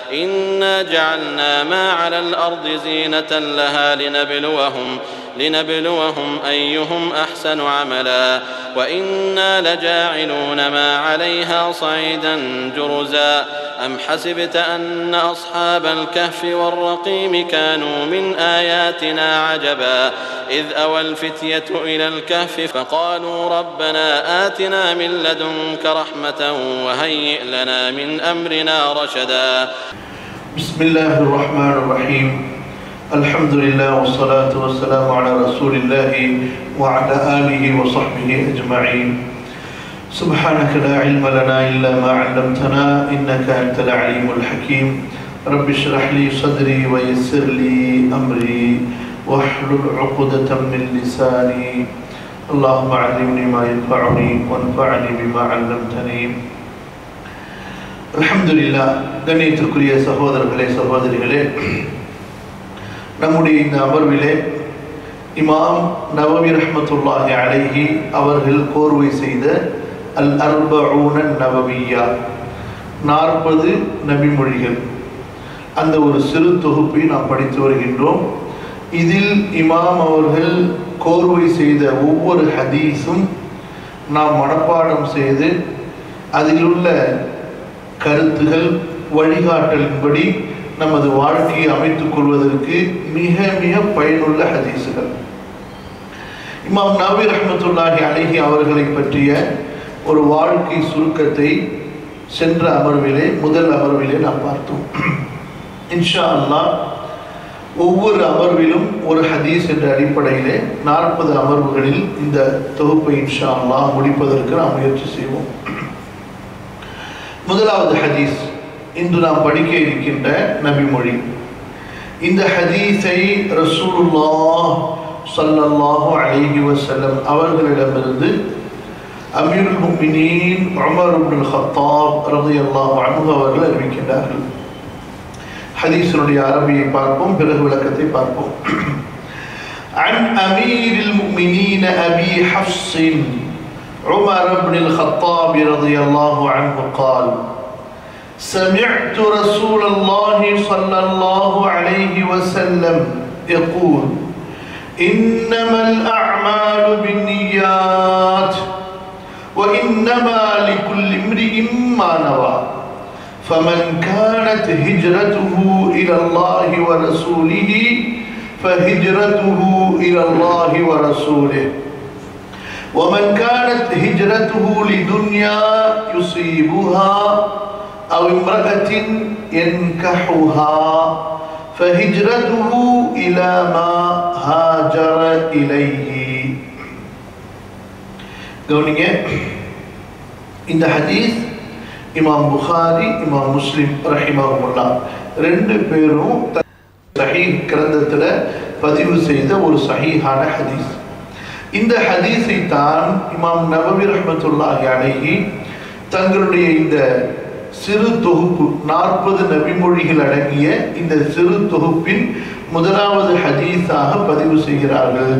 إنا جعلنا ما على الأرض زينة لها لنبلوهم لنبلوهم أيهم أحسن عملا وإنا لجاعلون ما عليها صعيدا جرزا أم حسبت أن أصحاب الكهف والرقيم كانوا من آياتنا عجبا إذ أوى الفتية إلى الكهف فقالوا ربنا آتنا من لدنك رحمة وهيئ لنا من أمرنا رشدا بسم الله الرحمن الرحيم الحمد لله والصلاة والسلام على رسول الله وعلى آله وصحبه أجمعين سبحانك لا علم لنا إلا ما علمتنا إنك أنت العليم الحكيم رب اشرح لي صدري ويسر لي أمري واحلل عقدة من لساني اللهم علمني ما ينفعني وانفعني بما علمتني அல்ஹம்துலில்லா கண்ணியத்திற்குரிய சகோதரர்களே சகோதரிகளே நம்முடைய இந்த அமர்விலே இமாம் நவவி ரஹ்மத்துல்லாஹி அலைஹி அவர்கள் கோர்வை செய்த அல் அர்பஊன நவவியா நாற்பது நபிமொழிகள் அந்த ஒரு சிறு தொகுப்பை நாம் படித்து வருகின்றோம் இதில் இமாம் அவர்கள் கோர்வை செய்த ஒவ்வொரு ஹதீஸும் நாம் மனப்பாடம் செய்து அதில் உள்ள கருத்துகள் வழிகாட்டலின்படி நமது வாழ்க்கையை அமைத்துக் கொள்வதற்கு மிக மிக பயனுள்ள ஹதீஸுகள் இமாம் நபி ரஹமத்துல்லாஹி அழகி அவர்களை பற்றிய ஒரு வாழ்க்கை சுருக்கத்தை சென்ற அமர்விலே முதல் அமர்விலே நாம் பார்த்தோம் இன்ஷா அல்லாஹ் ஒவ்வொரு அமர்விலும் ஒரு ஹதீஸ் என்ற அடிப்படையிலே நாற்பது அமர்வுகளில் இந்த தொகுப்பை இன்ஷா அல்லாஹ் முடிப்பதற்கு நாம் முயற்சி செய்வோம் முதலாவது ஹதீஸ் இன்று நாம் படிக்க இருக்கின்ற நபிமொழி இந்த ஹதீஸை ரசூலுல்லாஹ் ஸல்லல்லாஹு அலைஹி வஸல்லம் அவர்களிடமிருந்து அமீருல் முஃமினீன் உமர் இப்னுல் ஹத்தாப் ரலியல்லாஹு அன்ஹு அவர்கள் அறிவிக்கின்றார்கள் ஹதீஸினுடைய அரபியை பார்ப்போம் பிறகு விளக்கத்தை பார்ப்போம் عن أمير المؤمنين أبي حفص عمر بن الخطاب رضي الله عنه قال سمعت رسول الله صلى الله عليه وسلم يقول إنما الأعمال بالنيات وإنما لكل امرئ ما نوى فمن كانت هجرته إلى الله ورسوله فهجرته إلى الله ورسوله ومن كانت هجرته لدنيا يصيبها أو امرأة ينكحها فهجرته إلى ما هاجر إليه கவனிங்க இந்த ஹதீஸ் இமாம் புகாரி இமாம் முஸ்லிம் ரஹிமஹுல்லா ரெண்டு பேரும் சஹீ கிரந்தத்தில் பதிவு செய்த ஒரு சஹீஹான ஹதீஸ் இந்த ஹதீஸை தான் இமாம் நபவி ரஹமத்துல்லாஹி அலைஹி தங்களுடைய இந்த சிறு தொகுப்பு நாற்பது நபிமொழிகள் அடங்கிய இந்த சிறு தொகுப்பின் முதலாவது ஹதீஸாக பதிவு செய்கிறார்கள்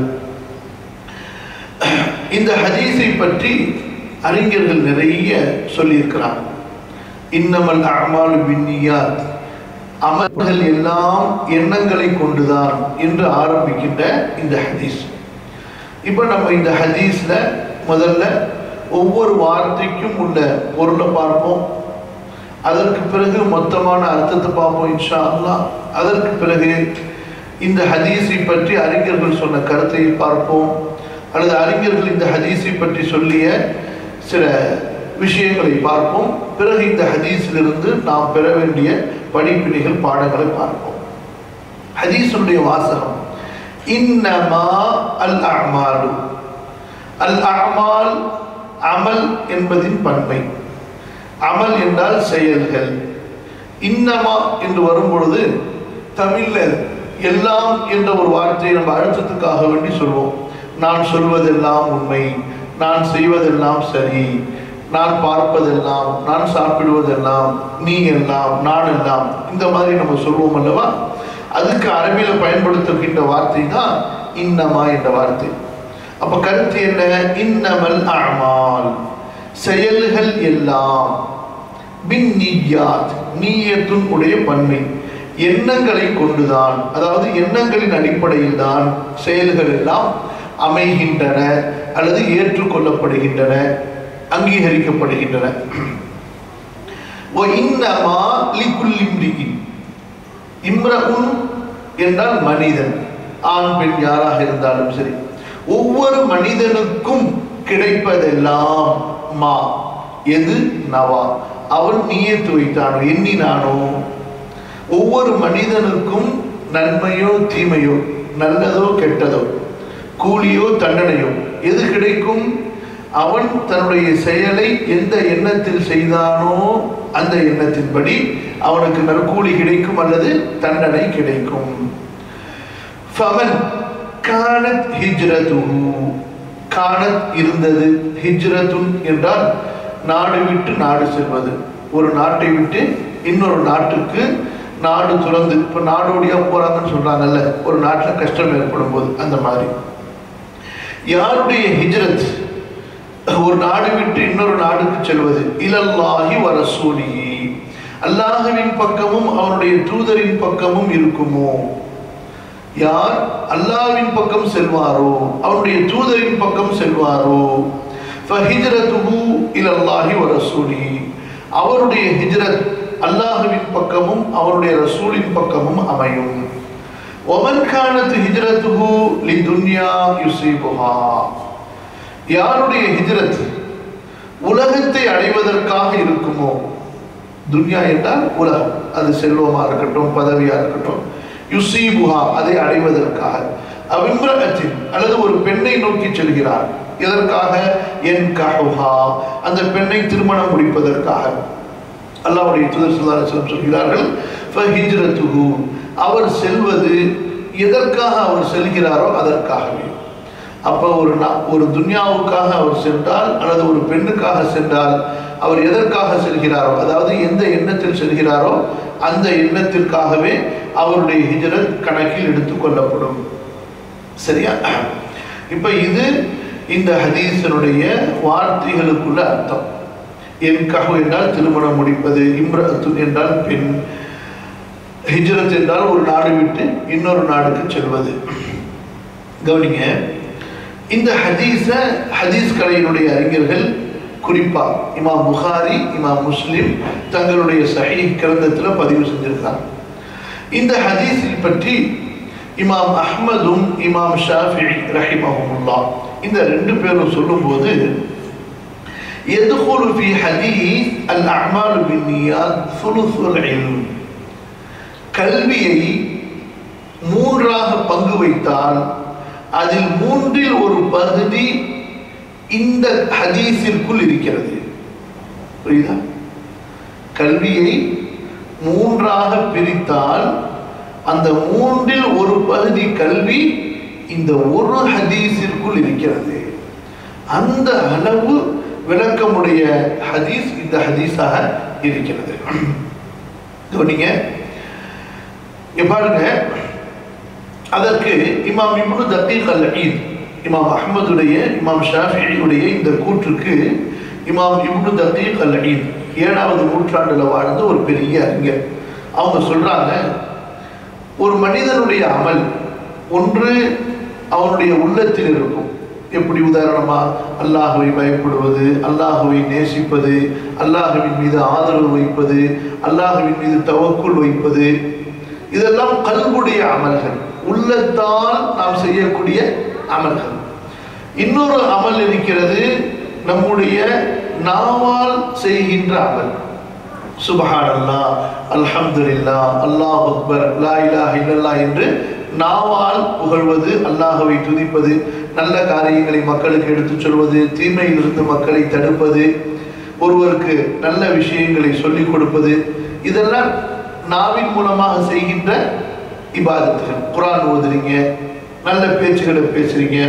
இந்த ஹதீஸை பற்றி அறிஞர்கள் நிறைய சொல்லியிருக்கிறார் இன்னமல் அமாலு பின்னியாத் அமல்கள் எல்லாம் எண்ணங்களை கொண்டுதான் என்று ஆரம்பிக்கின்ற இந்த ஹதீஸ் இப்போ நம்ம இந்த ஹதீஸில் முதல்ல ஒவ்வொரு வார்த்தைக்கும் உள்ள பொருளை பார்ப்போம் அதற்கு பிறகு மொத்தமான அர்த்தத்தை பார்ப்போம் இன்ஷா அல்லா அதற்கு பிறகு இந்த ஹதீஸை பற்றி அறிஞர்கள் சொன்ன கருத்தை பார்ப்போம் அல்லது அறிஞர்கள் இந்த ஹதீஸை பற்றி சொல்லிய சில விஷயங்களை பார்ப்போம் பிறகு இந்த ஹதீஸிலிருந்து நாம் பெற வேண்டிய படிப்பினைகள் பாடங்களை பார்ப்போம் ஹதீஸுடைய வாசகம் இன்னமா அல் அமாலு அல் அமால் அமல் என்பதின் பன்மை அமல் என்றால் செயல்கள் இன்னமா என்று வரும் பொழுது தமிழில் எல்லாம் என்ற ஒரு வார்த்தையை நம்ம அழுத்தத்துக்காக வேண்டி சொல்வோம் நான் சொல்வதெல்லாம் உண்மை நான் செய்வதெல்லாம் சரி நான் பார்ப்பதெல்லாம் நான் சாப்பிடுவதெல்லாம் நீ எல்லாம் நான் எல்லாம் இந்த மாதிரி நம்ம சொல்வோம் அல்லவா அதுக்கு அரபியில் பயன்படுத்துகின்ற வார்த்தை தான் இன்னமா என்ற வார்த்தை அப்ப கருத்து என்ன இன்னமல் அமால் செயல்கள் எல்லாம் பின் நீயாத் நீயத்துன் உடைய பன்மை எண்ணங்களை கொண்டுதான் அதாவது எண்ணங்களின் அடிப்படையில் தான் செயல்கள் எல்லாம் அமைகின்றன அல்லது ஏற்றுக்கொள்ளப்படுகின்றன அங்கீகரிக்கப்படுகின்றன وَإِنَّمَا لِكُلِّ امْرِئٍ இம்ரஉன் என்றால் மனிதன் ஆண் பெண் யாராக இருந்தாலும் சரி ஒவ்வொரு மனிதனுக்கும் கிடைப்பதெல்லாம் மா எது நவா அவன் நீயத்து வைத்தானோ எண்ணினானோ ஒவ்வொரு மனிதனுக்கும் நன்மையோ தீமையோ நல்லதோ கெட்டதோ கூலியோ தண்டனையோ எது கிடைக்கும் அவன் தன்னுடைய செயலை எந்த எண்ணத்தில் செய்தானோ அந்த எண்ணத்தின்படி அவனுக்கு நற்கூலி கிடைக்கும் அல்லது தண்டனை கிடைக்கும் ஃபமன் கானத் ஹிஜ்ரதுஹு கானத் இருந்தது ஹிஜ்ரத்துன் என்றால் நாடு விட்டு நாடு செல்வது ஒரு நாட்டை விட்டு இன்னொரு நாட்டுக்கு நாடு துறந்து இப்போ நாடோடியா போறாங்கன்னு சொல்றாங்கல்ல ஒரு நாட்டில் கஷ்டம் ஏற்படும் போது அந்த மாதிரி யாருடைய ஹிஜ்ரத் ஒரு நாடு விட்டு இன்னொரு நாடுக்கு செல்வது இலல்லாஹி வரசூலிஹி அல்லாஹுவின் பக்கமும் அவனுடைய தூதரின் பக்கமும் இருக்குமோ யார் அல்லாஹ்வின் பக்கம் செல்வாரோ அவனுடைய தூதரின் பக்கம் செல்வாரோ ஃபஹிஜ்ரத்துஹு இலல்லாஹி வரசூலிஹி அவருடைய ஹிஜ்ரத் அல்லாஹுவின் பக்கமும் அவருடைய ரசூலின் பக்கமும் அமையும் ஒமன் கானத் ஹிஜ்ரத்துஹு லிதுன்யா யுசீபுஹா யாருடைய ஹிஜ்ரத் உலகத்தை அடைவதற்காக இருக்குமோ துன்யா என்றால் உலகம் அது செல்வமா இருக்கட்டும் பதவியா இருக்கட்டும் யுசீபுஹா அதை அடைவதற்காக அவிம்ரகத்தின் அல்லது ஒரு பெண்ணை நோக்கி செல்கிறார் எதற்காக என் கஹுஹா அந்த பெண்ணை திருமணம் முடிப்பதற்காக அல்லாஹ்வுடைய தூதர் ஸல்லல்லாஹு அலைஹி வஸல்லம் சொல்கிறார்கள் ஃபஹிஜ்ரத்துஹு அவர் செல்வது எதற்காக அவர் செல்கிறாரோ அதற்காகவே அப்போ ஒரு நா- ஒரு துன்யாவுக்காக அவர் சென்றால் அல்லது ஒரு பெண்ணுக்காக சென்றால் அவர் எதற்காக செல்கிறாரோ அதாவது எந்த எண்ணத்தில் செல்கிறாரோ அந்த எண்ணத்திற்காகவே அவருடைய ஹிஜ்ரத் கணக்கில் எடுத்துக்கொள்ளப்படும் சரியா இப்போ இது இந்த ஹதீஸனுடைய வார்த்தைகளுக்குள்ள அர்த்தம் என்காக என்றால் திருமணம் முடிப்பது இம்ரத்து என்றால் பெண் ஹிஜ்ரத் என்றால் ஒரு நாடு விட்டு இன்னொரு நாடுக்கு செல்வது கவனிங்க இந்த ஹதீஸ ஹதீஸ் கலையினுடைய அறிஞர்கள் குறிப்பா இமாம் புகாரி இமாம் முஸ்லிம் தங்களுடைய சஹீஹ் கிரந்தத்தில் பதிவு செஞ்சிருக்காங்க இந்த ஹதீஸை பற்றி இமாம் அஹ்மதும் இமாம் ஷாஃபிஇ ரஹிமஹுமுல்லா இந்த ரெண்டு பேரும் சொல்லும்போது يدخل في حديث الأعمال بالنيات ثلث العلم கல்வியை மூன்றாக பங்கு வைத்தால் அதில் மூன்றில் ஒரு பகுதி இந்த ஹதீஸிற்குள் இருக்கிறது புரியுதா கல்வியை மூன்றாக பிரித்தால் அந்த மூன்றில் ஒரு பகுதி கல்வி இந்த ஒரு ஹதீஸிற்குள் இருக்கிறது அந்த அளவு விளக்கமுடைய ஹதீஸ் இந்த ஹதீஸாக இருக்கிறது கவனிங்க இங்க பாருங்க அதற்கு இமாம் இப்னு தத்தீக் அல் ஈத் இமாம் அஹ்மதுடைய இமாம் ஷாஃபியுடைய இந்த கூற்றுக்கு இமாம் இப்னு தத்தீக் அல் ஈத் ஏழாவது நூற்றாண்டுல வாழ்ந்த ஒரு பெரிய அறிஞர் அவங்க சொல்றாங்க ஒரு மனிதனுடைய அமல் ஒன்று அவனுடைய உள்ளத்தில் இருக்கும் எப்படி உதாரணமா அல்லாஹுவை பயப்படுவது அல்லாஹுவை நேசிப்பது அல்லாஹுவின் மீது ஆதரவு வைப்பது அல்லாஹுவின் மீது தவக்குள் வைப்பது இதெல்லாம் கல்புடைய அமல்கள் உள்ளத்தால் நாம் செய்யக்கூடிய அமல்கள் இன்னொரு அமல் இருக்கிறது நம்முடைய நாவால் செய்கின்ற அமல் சுபஹான் அல்லா அல்ஹம்துலில்லா அல்லாஹ் அக்பர் லா இலாஹ இல்லல்லாஹ் என்று நாவால் புகழ்வது அல்லாஹ்வை துதிப்பது நல்ல காரியங்களை மக்களுக்கு எடுத்துச் சொல்வது தீமையிலிருந்து மக்களை தடுப்பது ஒருவருக்கு நல்ல விஷயங்களை சொல்லிக் கொடுப்பது இதெல்லாம் நாவின் மூலமாக செய்கின்ற இபாதத்துகள் குரான் ஓதுறீங்க நல்ல பேச்சுகளை பேசுறீங்க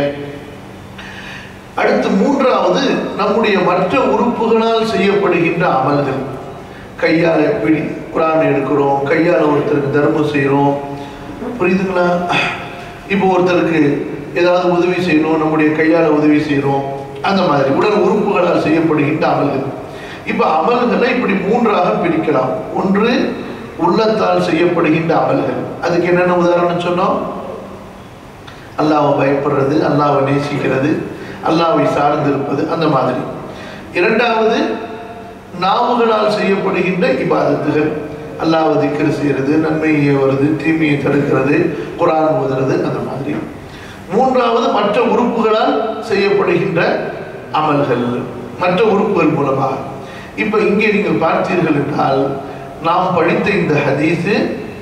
அடுத்து மூன்றாவது நம்முடைய மற்ற உறுப்புகளால் செய்யப்படுகின்ற அமல்கள் கையால் பிடி குரான் எடுக்கிறோம் கையால் ஒருத்தருக்கு தர்மம் செய்கிறோம் புரியுதுங்களா இப்போ ஒருத்தருக்கு ஏதாவது உதவி செய்யணும் நம்முடைய கையால் உதவி செய்கிறோம் அந்த மாதிரி உடல் உறுப்புகளால் செய்யப்படுகின்ற அமல்கள் இப்ப அமல்களை இப்படி மூன்றாக பிரிக்கலாம் ஒன்று உள்ளத்தால் செய்யப்படுகின்ற அமல்கள் அதுக்கு என்னென்ன உதாரணம் சொன்னோம் அல்லாவை பயப்படுறது அல்லாவை நேசிக்கிறது அல்லாவை சார்ந்து இருப்பது அந்த மாதிரி இரண்டாவது நாவுகளால் செய்யப்படுகின்ற இபாதத்துகள் அல்லாவை திக்கர் செய்கிறது நன்மையை வருது தீமையை தடுக்கிறது குரான் ஓதுறது அந்த மாதிரி மூன்றாவது மற்ற உறுப்புகளால் செய்யப்படுகின்ற அமல்கள் மற்ற உறுப்புகள் மூலமாக இப்ப இங்கே நீங்கள் பார்த்தீர்கள் என்றால் நாம் படித்த இந்த ஹதீஸு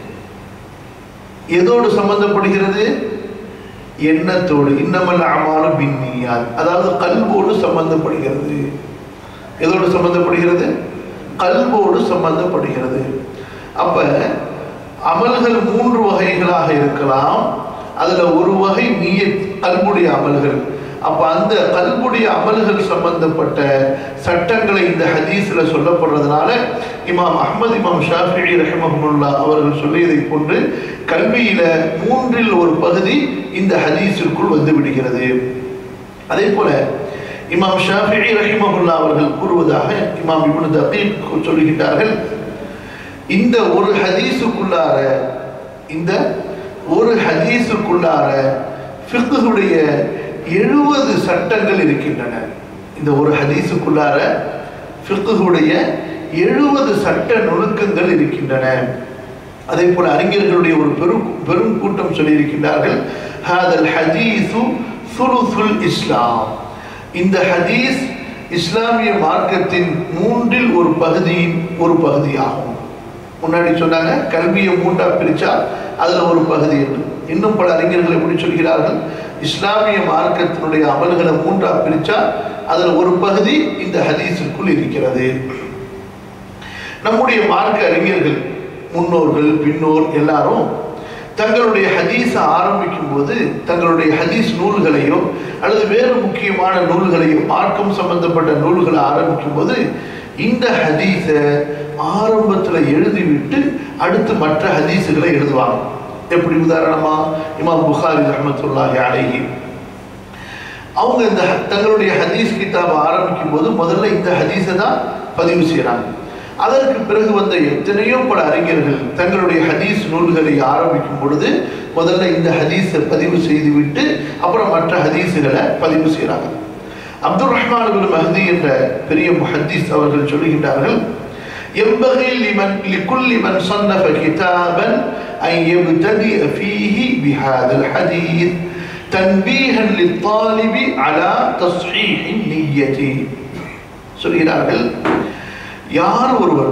எதோடு சம்பந்தப்படுகிறது எண்ணத்தோடு இன்னமல் அமாலும் பின்னியால் அதாவது கல்வோடு சம்பந்தப்படுகிறது எதோடு சம்பந்தப்படுகிறது கல்வோடு சம்பந்தப்படுகிறது அப்ப அமல்கள் மூன்று வகைகளாக இருக்கலாம் அதுல ஒரு வகை நீய கல்புடைய அமல்கள் அப்ப அந்த கல்புடைய அமல்கள் சம்பந்தப்பட்ட சட்டங்களை இந்த ஹதீஸ்ல சொல்லப்படுறதுனால இமாம் அஹ்மது இமாம் ஷாஃபி ரஹமஹமுல்லா அவர்கள் சொல்லியதை போன்று கல்வியில மூன்றில் ஒரு பகுதி இந்த ஹதீஸிற்குள் வந்து விடுகிறது அதே போல இமாம் ஷாஃபி ரஹிமஹுல்லா அவர்கள் கூறுவதாக இமாம் இப்னு தகீக் சொல்லுகின்றார்கள் இந்த ஒரு ஹதீஸுக்குள்ளார இந்த ஒரு ஹதீஸுக்குள்ளார ஃபிக்குடைய எழுபது சட்டங்கள் இருக்கின்றன இந்த ஒரு ஹதீஸுக்குள்ளார ஃபிக்குடைய எழுபது சட்ட நுணுக்கங்கள் இருக்கின்றன அதே போல அறிஞர்களுடைய ஒரு பெரும் பெரும் கூட்டம் சொல்லியிருக்கின்றார்கள் ஹாதல் ஹதீஸு சுலுசுல் இஸ்லாம் இந்த ஹதீஸ் இஸ்லாமிய மார்க்கத்தின் மூன்றில் ஒரு பகுதியின் ஒரு பகுதியாகும் முன்னாடி சொன்னாங்க கல்வியை மூன்றா பிரிச்சா அதுல ஒரு பகுதி என்று இன்னும் பல அறிஞர்கள் எப்படி சொல்கிறார்கள் இஸ்லாமிய மார்க்கத்தினுடைய அமல்களை மூன்றா பிரிச்சா அதுல ஒரு பகுதி இந்த ஹதீஸுக்குள் இருக்கிறது நம்முடைய மார்க்க அறிஞர்கள் முன்னோர்கள் பின்னோர் எல்லாரும் தங்களுடைய ஹதீஸை ஆரம்பிக்கும் போது தங்களுடைய ஹதீஸ் நூல்களையோ அல்லது வேறு முக்கியமான நூல்களையோ மார்க்கம் சம்பந்தப்பட்ட நூல்களை ஆரம்பிக்கும் போது இந்த ஹதீஸை ஆரம்பத்தில் எழுதிவிட்டு அடுத்து மற்ற ஹதீஸுகளை எழுதுவாங்க எப்படி உதாரணமா இமாம் புகாரி ரஹமத்துல்லாஹி அலைஹி அவங்க இந்த ஹ- தங்களுடைய ஹதீஸ் கிதாபை ஆரம்பிக்கும் போது முதல்ல இந்த ஹதீஸை தான் பதிவு செய்கிறாங்க அதற்கு பிறகு வந்த எத்தனையோ பல அறிஞர்கள் தங்களுடைய ஹதீஸ் நூல்களை ஆரம்பிக்கும் பொழுது முதல்ல இந்த ஹதீஸை பதிவு செய்துவிட்டு அப்புறம் மற்ற ஹதீஸுகளை பதிவு செய்கிறாங்க அப்துல் ரஹ்மான் இப்னு மஹதி என்ற பெரிய முஹத்தீஸ் அவர்கள் சொல்லுகின்றார்கள் ينبغي لمن لكل من صنف كتابا أن يبتدئ فيه بهذا الحديث تنبيها للطالب على تصحيح النية சொல்கிறார்கள் யார் ஒருவர்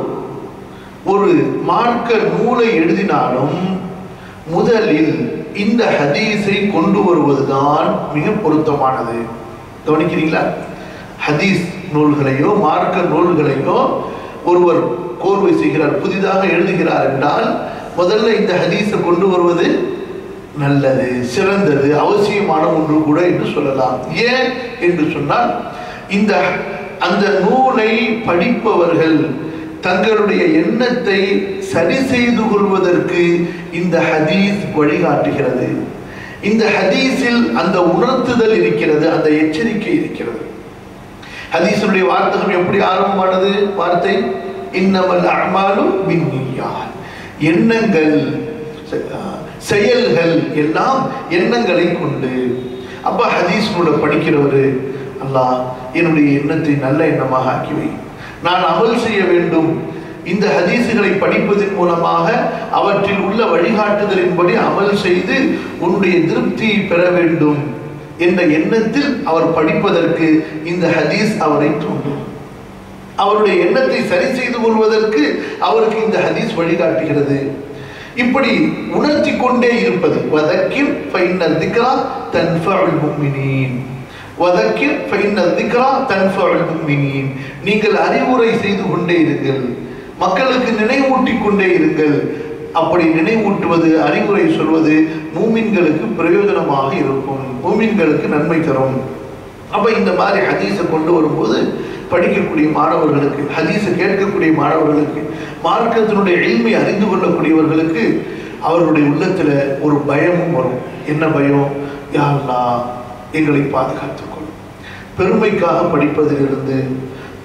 ஒரு மார்க்க நூலை எழுதினாலும் முதலில் இந்த ஹதீஸை கொண்டு வருவதுதான் மிக பொருத்தமானது கவனிக்கிறீங்களா ஹதீஸ் நூல்களையோ மார்க்க நூல்களையோ ஒருவர் கோர்வை செய்கிறார் புதிதாக எழுதுகிறார் என்றால் முதல்ல இந்த ஹதீஸை கொண்டு வருவது நல்லது சிறந்தது அவசியமான ஒன்று கூட என்று சொல்லலாம் ஏன் என்று சொன்னால் இந்த அந்த நூலை படிப்பவர்கள் தங்களுடைய எண்ணத்தை சரி செய்து கொள்வதற்கு இந்த ஹதீஸ் வழிகாட்டுகிறது இந்த ஹதீஸில் அந்த உணர்த்துதல் இருக்கிறது அந்த எச்சரிக்கை இருக்கிறது ஹதீஸுடைய வார்த்தகம் எப்படி ஆரம்பமானது வார்த்தை இன்னமல் அமாலும் பின்னியால் எண்ணங்கள் செ- ஆஹ் செயல்கள் எல்லாம் எண்ணங்களை கொண்டு அப்ப ஹதீஸ் நூலை படிக்கிறவரு அல்லாஹ் என்னுடைய எண்ணத்தை நல்ல எண்ணமாக ஆக்கி வை நான் அமல் செய்ய வேண்டும் இந்த ஹதீஸுகளை படிப்பதன் மூலமாக அவற்றில் உள்ள வழிகாட்டுதலின்படி அமல் செய்து உன்னுடைய திருப்தியை பெற வேண்டும் என்ற எண்ணத்தில் அவர் படிப்பதற்கு இந்த ஹதீஸ் அவரை தூண்டும் அவருடைய எண்ணத்தை சரி செய்து கொள்வதற்கு அவருக்கு இந்த ஹதீஸ் வழிகாட்டுகிறது இப்படி உணர்த்தி கொண்டே இருப்பது வதக்கிர் ஃபைன்ன திக்ரா தன்ஃபஉல் முஃமினீன் வதக்கிர் ஃபைன்ன திக்ரா தன்ஃபஉல் முஃமினீன் நீங்கள் அறிவுரை செய்து கொண்டே இருங்கள் மக்களுக்கு நினைவூட்டி கொண்டே இருங்கள் அப்படி நினைவூட்டுவது அறிவுரை சொல்வது மூமின்களுக்கு பிரயோஜனமாக இருக்கும் மூமின்களுக்கு நன்மை தரும் அப்ப இந்த மாதிரி ஹதீஸை கொண்டு வரும்போது படிக்கக்கூடிய மாணவர்களுக்கு ஹதீஸை கேட்கக்கூடிய மாணவர்களுக்கு மார்க்கத்தினுடைய எளிமை அறிந்து கொள்ளக்கூடியவர்களுக்கு அவர்களுடைய உள்ளத்துல ஒரு பயமும் வரும் என்ன பயம் யாருலா எங்களை பாதுகாத்துக்கொள் பெருமைக்காக படிப்பதிலிருந்து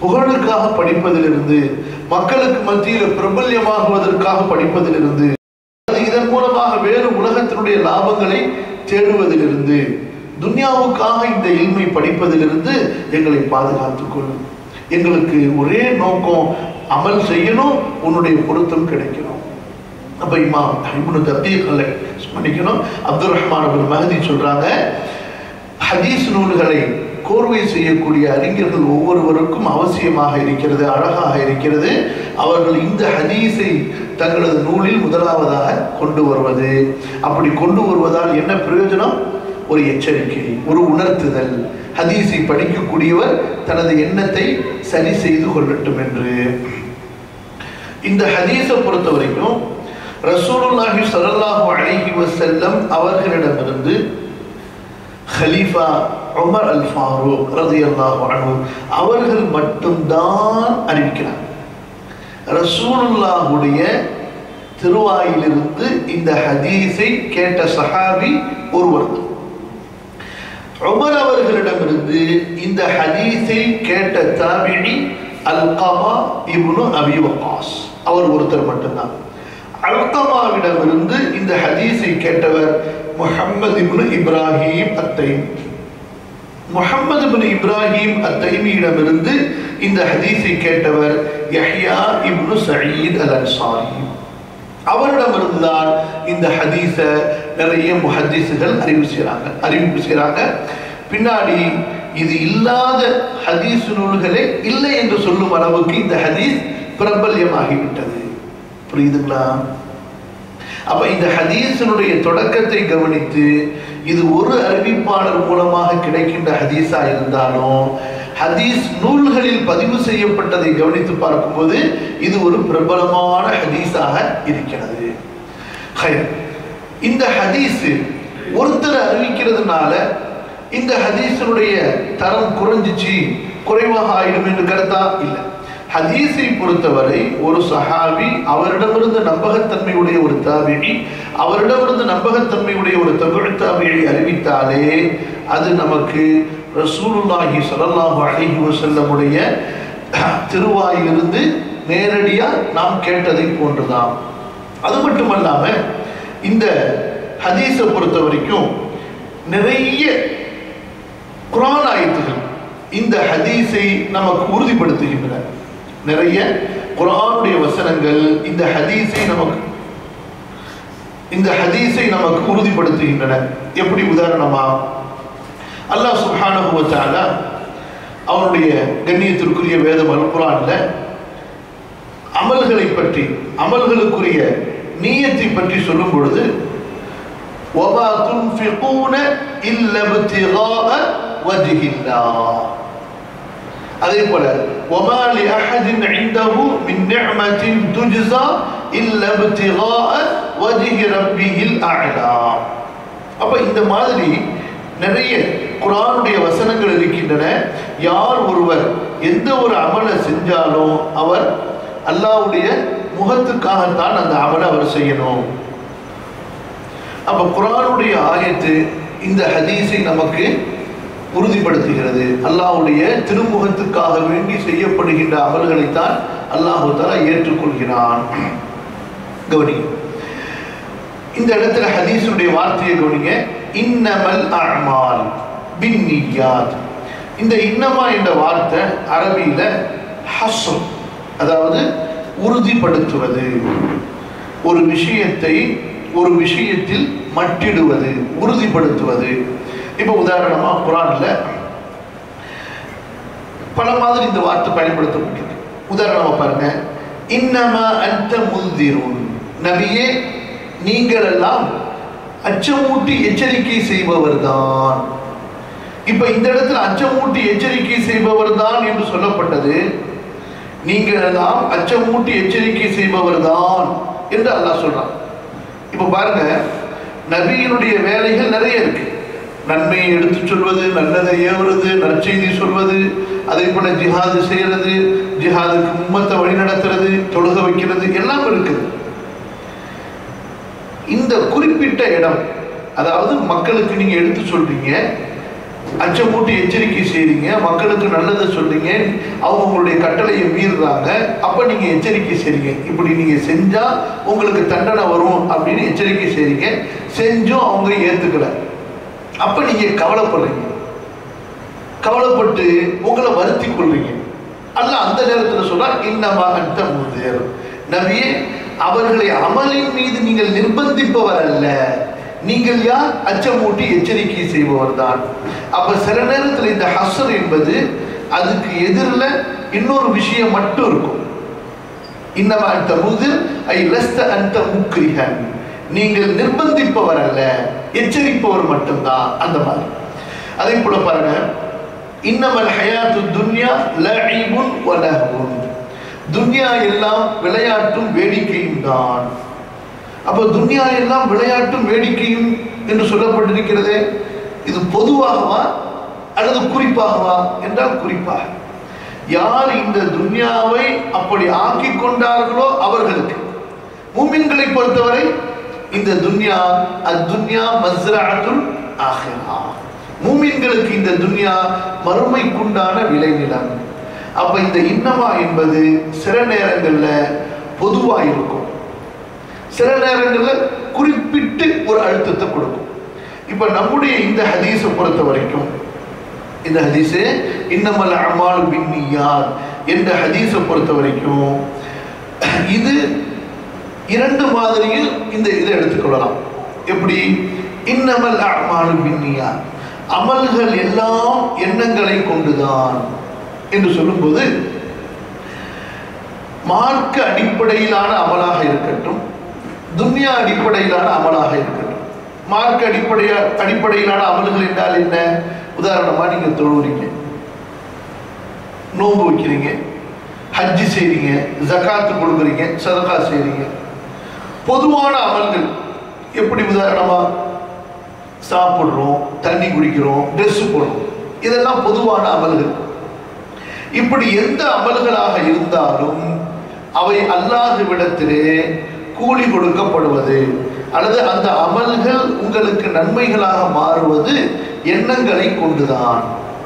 புகழுக்காக படிப்பதிலிருந்து மக்களுக்கு மத்தியில் பிரபல்யமாகுவதற்காக படிப்பதிலிருந்து அது இதன் மூலமாக வேறு உலகத்தினுடைய லாபங்களை தேடுவதிலிருந்து துன்யாவுக்காக இந்த இல்மை படிப்பதிலிருந்து எங்களை பாதுகாத்துக் கொள்ளும் எங்களுக்கு ஒரே நோக்கம் அமல் செய்யணும் உன்னுடைய பொருத்தம் கிடைக்கணும் அப்ப இமாம் இப்னு தத்தீக் அல்ல மன்னிக்கணும் அப்துல் ரஹ்மான் அபுல் மஹதி சொல்றாங்க ஹதீஸ் நூல்களை கோர்வை செய்யக்கூடிய அறிஞர்கள் ஒவ்வொருவருக்கும் அவசியமாக இருக்கிறது அழகாக இருக்கிறது அவர்கள் இந்த ஹதீஸை தங்களது நூலில் முதலாவதாக கொண்டு வருவது அப்படி கொண்டு வருவதால் என்ன பிரயோஜனம் ஒரு எச்சரிக்கை ஒரு உணர்த்துதல் ஹதீஸை படிக்கக்கூடியவர் தனது எண்ணத்தை சரி செய்து கொள்ளட்டும் என்று இந்த ஹதீஸை பொறுத்த வரைக்கும் ரசூலுல்லாஹி ஸல்லல்லாஹு அலைஹி வஸல்லம் அவர்களிடமிருந்து ஹலீஃபா உமர் அல் ஃபாரூக் ரலியல்லாஹு அன்ஹு அவர்கள் மட்டும்தான் அறிவிக்கிறார் ரசூலுல்லாஹுடைய திருவாயிலிருந்து இந்த ஹதீஸை கேட்ட சஹாபி ஒருவர் உமர் அவர்களிடமிருந்து இந்த ஹதீஸை கேட்ட தாபினி அல்கமா இப்னு அபி வக்காஸ் அவர் ஒருத்தர் மட்டும்தான் அல்கமாவிடமிருந்து இந்த ஹதீஸை கேட்டவர் முஹம்மது இப்னு இப்ராஹிம் அத்தைம் முஹம்மது இப்னு இப்ராஹிம் அத்தைமியிடமிருந்து இந்த ஹதீஸை கேட்டவர் Yahya ibn Saeed al Ansari அவரிடமிருந்து தான் இந்த ஹதீஸை நிறைய முஹதீஸுகள் அறிவு செய்கிறாங்க அறிவிப்பு செய்கிறாங்க பின்னாடி இது இல்லாத ஹதீஸ் நூல்களே இல்லை என்று சொல்லும் அளவுக்கு இந்த ஹதீஸ் பிரபல்யமாகிவிட்டது புரியுதுங்களா அப்ப இந்த ஹதீஸினுடைய தொடக்கத்தை கவனித்து இது ஒரு அறிவிப்பாளர் மூலமாக கிடைக்கின்ற ஹதீஸா இருந்தாலும் ஹதீஸ் நூல்களில் பதிவு செய்யப்பட்டதை கவனித்து பார்க்கும்போது இது ஒரு பிரபலமான ஹதீஸாக இருக்கிறது ஹைர். இந்த ஹதீஸ் ஒருத்தர் அறிவிக்கிறதுனால இந்த ஹதீஸினுடைய தரம் குறைஞ்சிச்சு குறைவாக ஆயிடும் என்று கருத்தா இல்லை ஹதீஸை பொறுத்தவரை ஒரு சஹாபி அவரிடமிருந்து நம்பகத்தன்மையுடைய ஒரு தாபிழி அவரிடமிருந்து நம்பகத்தன்மையுடைய ஒரு தமிழ் தாபியை அறிவித்தாலே அது நமக்கு ரசூலுல்லாஹி ஸல்லல்லாஹு அலைஹி வஸல்லமுடைய திருவாயிலிருந்து நேரடியாக நாம் கேட்டதை போன்றுதான் அது மட்டுமல்லாம இந்த ஹதீஸை பொறுத்த வரைக்கும் நிறைய குரான் ஆயத்துகள் இந்த ஹதீஸை நமக்கு உறுதிப்படுத்துகின்றன நிறைய குரானுடைய வசனங்கள் இந்த ஹதீஸை நமக்கு இந்த ஹதீஸை நமக்கு உறுதிப்படுத்துகின்றன எப்படி உதாரணமா அல்லாஹ் சுப்ஹானஹு வ தஆலா அவனுடைய கண்ணியத்திற்குரிய வேதம் அல் குரான்ல அமல்களை பற்றி அமல்களுக்குரிய நீயத்தை பற்றி சொல்லும் பொழுது وَمَا تُنْفِقُونَ إِلَّا ابْتِغَاءَ وَجْهِ اللَّهِ அதே போல وَمَا لِأَحَدٍ عِندَهُ مِنْ نِعْمَةٍ تُجْزَى إِلَّا ابْتِغَاءَ وَجْهِ رَبِّهِ الْأَعْلَى அப்ப இந்த மாதிரி நிறைய குரானுடைய வசனங்கள் இருக்கின்றன யார் ஒருவர் எந்த ஒரு அமலை செஞ்சாலும் அவர் அல்லாஹ்வுடைய முகத்துக்காகத்தான் அந்த அமலை அவர் செய்யணும் அப்ப குரானுடைய ஆயத்து இந்த ஹதீஸை நமக்கு உறுதிப்படுத்துகிறது அல்லாஹ்வுடைய திருமுகத்துக்காக வேண்டி செய்யப்படுகின்ற அமல்களைத்தான் அல்லாஹு தஆலா ஏற்றுக்கொள்கிறான் கவனி இந்த இடத்துல ஹதீஸுடைய வார்த்தையை கவனிங்க இன்னமல் அமால் பின்னியாத் இந்த இன்னமா என்ற வார்த்தை அரபியில ஹஸ்ம் அதாவது உறுதிப்படுத்துவது ஒரு விஷயத்தை ஒரு விஷயத்தில் மட்டிடுவது உறுதிப்படுத்துவது இப்போ உதாரணமா குரான்ல பல மாதிரி இந்த வார்த்தை பயன்படுத்தப்பட்டிருக்கு உதாரணமா பாருங்க இன்னமா அன்த முந்திருன் நபியே நீங்கள் எல்லாம் அச்சமூட்டி எச்சரிக்கை செய்பவர் தான் இப்ப இந்த இடத்துல அச்சமூட்டி எச்சரிக்கை செய்பவர் தான் என்று சொல்லப்பட்டது நீங்கள் எல்லாம் அச்சமூட்டி எச்சரிக்கை செய்பவர் தான் என்று அல்லாஹ் சொல்றான் இப்ப பாருங்க நபியினுடைய வேலைகள் நிறைய இருக்கு நன்மையை எடுத்துச் சொல்வது நல்லதை ஏவுறது நற்செய்தி சொல்வது அதே போல ஜிஹாது செய்யறது ஜிஹாதுக்கு உம்மத்தை வழி நடத்துறது தொழுக வைக்கிறது எல்லாம் இருக்குது இந்த குறிப்பிட்ட இடம் அதாவது மக்களுக்கு நீங்க எடுத்து சொல்றீங்க அச்சமூட்டி எச்சரிக்கை செய்றீங்க மக்களுக்கு நல்லதை சொல்றீங்க அவங்க உங்களுடைய கட்டளையை மீறுறாங்க அப்ப நீங்க எச்சரிக்கை செய்றீங்க இப்படி நீங்க செஞ்சா உங்களுக்கு தண்டனை வரும் அப்படின்னு எச்சரிக்கை செய்றீங்க செஞ்சும் அவங்க ஏத்துக்கல அப்ப நீங்க கவலைப்படுறீங்க கவலைப்பட்டு உங்களை வருத்தி கொள்றீங்க அல்ல அந்த நேரத்தில் சொல்றா இன்னமா அந்த முதல் நபியே அவர்களை அமலின் மீது நீங்கள் நிர்பந்திப்பவர் அல்ல நீங்கள் யார் அச்சமூட்டி எச்சரிக்கை செய்பவர் தான் அப்ப சில நேரத்தில் இந்த ஹசர் என்பது அதுக்கு எதிரில் இன்னொரு விஷயம் மட்டும் இருக்கும் இன்னமா அந்த முதல் ஐ லஸ்த அந்த முக்ரிகன் நீங்கள் நிர்பந்திப்பவர் அல்ல எச்சரிப்பவர் மட்டும்தான் அந்த மாதிரி அதே போல பாருங்க இன்னமல் ஹயாத்து துன்யா லஇபுன் வ லஹ்வுன் துன்யா எல்லாம் விளையாட்டும் வேடிக்கையும் தான் அப்போ துன்யா எல்லாம் விளையாட்டும் வேடிக்கையும் என்று சொல்லப்பட்டிருக்கிறதே இது பொதுவாகவா அல்லது குறிப்பாகவா என்றால் குறிப்பாக யார் இந்த துன்யாவை அப்படி ஆக்கி கொண்டார்களோ அவர்களுக்கு மூமின்களை பொறுத்தவரை இந்த துன்யா அத்துன்யா மஸ்ரஅத்துல் ஆஹிரா மூமின்களுக்கு இந்த துன்யா மறுமைக்குண்டான விளைநிலம் அப்ப இந்த இன்னமா என்பது சில நேரங்கள்ல பொதுவா இருக்கும் சில நேரங்கள்ல குறிப்பிட்டு ஒரு அழுத்தத்தை கொடுக்கும் இப்ப நம்முடைய இந்த ஹதீஸை பொறுத்த வரைக்கும் இந்த ஹதீஸு இன்னமல் அமால் பின்னியார் என்ற ஹதீஸை பொறுத்த வரைக்கும் இது இரண்டு மாதிரியில் இந்த இதை எடுத்துக்கொள்ளலாம் எப்படி இன்னமல் அமால் பின்னியார் அமல்கள் எல்லாம் எண்ணங்களை கொண்டுதான் என்று சொல்லும்போது மார்க்க அடிப்படையிலான அமலாக இருக்கட்டும் துன்யா அடிப்படையிலான அமலாக இருக்கட்டும் மார்க்க அடிப்படையா அடிப்படையிலான அமல்கள் என்றால் என்ன உதாரணமா நீங்க தொழுவுறீங்க நோன்பு வைக்கிறீங்க ஹஜ்ஜி செய்றீங்க ஜகாத்து கொடுக்குறீங்க சதகா செய்றீங்க பொதுவான அமல்கள் எப்படி உதாரணமா சாப்பிடுறோம் தண்ணி குடிக்கிறோம் ட்ரெஸ் போடுறோம் இதெல்லாம் பொதுவான அமல்கள் இப்படி எந்த அமல்களாக இருந்தாலும் அவை அல்லாஹுவிடத்திலே கூலி கொடுக்கப்படுவது அல்லது அந்த அமல்கள் உங்களுக்கு நன்மைகளாக மாறுவது எண்ணங்களை கொண்டுதான்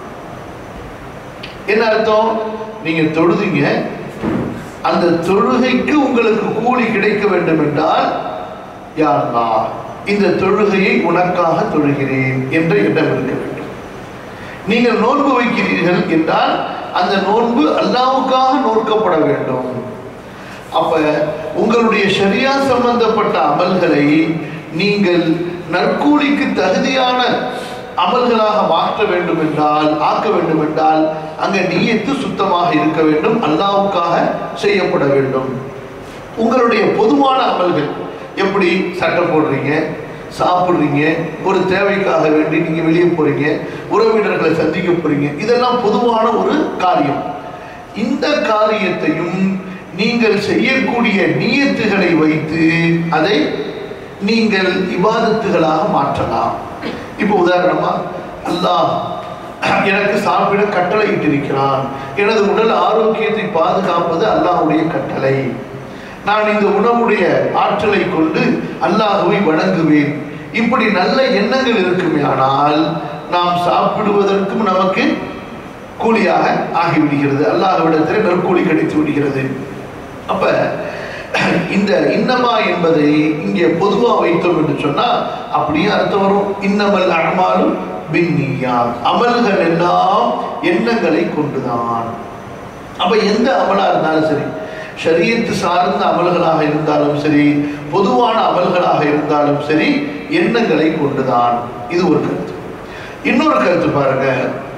என்ன அர்த்தம் நீங்க தொழுதீங்க அந்த தொழுகைக்கு உங்களுக்கு கூலி கிடைக்க வேண்டும் என்றால் யாருலா இந்த தொழுகையை உனக்காக தொழுகிறேன் என்ற எண்ணம் இருக்க வேண்டும் நீங்கள் நோன்பு வைக்கிறீர்கள் என்றால் அந்த நோன்பு அல்லாவுக்காக நோக்கப்பட வேண்டும் அப்ப உங்களுடைய ஷரியா சம்பந்தப்பட்ட அமல்களை நீங்கள் நற்கூலிக்கு தகுதியான அமல்களாக மாற்ற வேண்டும் என்றால் ஆக்க வேண்டும் என்றால் அங்க நீயத்து சுத்தமாக இருக்க வேண்டும் அல்லாவுக்காக செய்யப்பட வேண்டும் உங்களுடைய பொதுவான அமல்கள் எப்படி சட்டை போடுறீங்க சாப்பிடுறீங்க ஒரு தேவைக்காக வேண்டி நீங்க வெளியே போறீங்க உறவினர்களை சந்திக்க போறீங்க இதெல்லாம் பொதுவான ஒரு காரியம் இந்த காரியத்தையும் நீங்கள் செய்யக்கூடிய நீயத்துகளை வைத்து அதை நீங்கள் இபாதத்துகளாக மாற்றலாம் இப்போ உதாரணமா அல்லாஹ் எனக்கு சாப்பிட கட்டளை இட்டிருக்கிறான் எனது உடல் ஆரோக்கியத்தை பாதுகாப்பது அல்லாஹ்வுடைய கட்டளை நான் இந்த உணவுடைய ஆற்றலை கொண்டு அல்லாஹுவை வணங்குவேன் இப்படி நல்ல எண்ணங்கள் இருக்குமே ஆனால் நாம் சாப்பிடுவதற்கும் நமக்கு கூலியாக ஆகிவிடுகிறது அல்லாஹ்விடத்தில் நற்கூலி கிடைத்து விடுகிறது அப்ப இந்த இன்னமா என்பதை இங்கே பொதுவா வைத்தோம் என்று சொன்னா அப்படியே அர்த்தம் வரும் இன்னமல் அமாலும் பின்னியா அமல்கள் எல்லாம் எண்ணங்களை கொண்டுதான் அப்ப எந்த அமலா இருந்தாலும் சரி ஷரியத்து சார்ந்த அமல்களாக இருந்தாலும் சரி பொதுவான அமல்களாக இருந்தாலும் சரி எண்ணங்களை கொண்டுதான் இது ஒரு கருத்து இன்னொரு கருத்து பாருங்க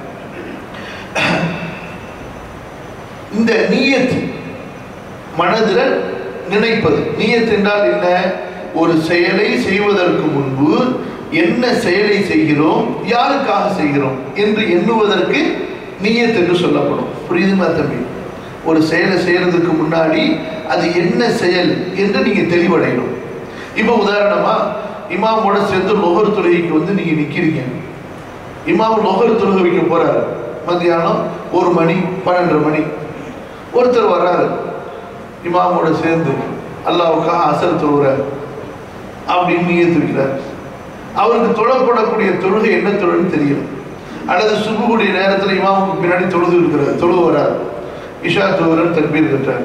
இந்த நீயத் மனதில் நினைப்பது நீயத் என்றால் என்ன ஒரு செயலை செய்வதற்கு முன்பு என்ன செயலை செய்கிறோம் யாருக்காக செய்கிறோம் என்று எண்ணுவதற்கு நீயத் என்று சொல்லப்படும் புரியுதுமா தம்பி ஒரு செயலை செய்யறதுக்கு முன்னாடி அது என்ன செயல் என்று நீங்க தெளிவடையணும் இப்போ உதாரணமா இமாமோட சேர்ந்து லொகர் தொழுகைக்கு வந்து நீங்க நிக்கிறீங்க இமாம் லொகர் தொழுகை வைக்க போறாரு மத்தியானம் ஒரு மணி பன்னெண்டரை மணி ஒருத்தர் வர்றாரு இமாமோட சேர்ந்து அல்லாவுக்காக அசர் தொழுகிறார் அப்படின்னு நீயத்து வைக்கிறார் அவருக்கு தொழப்படக்கூடிய தொழுகை என்ன தொழுன்னு தெரியல அல்லது சுபுகுடைய நேரத்தில் இமாமுக்கு பின்னாடி தொழுது இருக்கிறார் தொழுது வரார் இஷா தொழுகிறார் தக்பீர் கட்டுறார்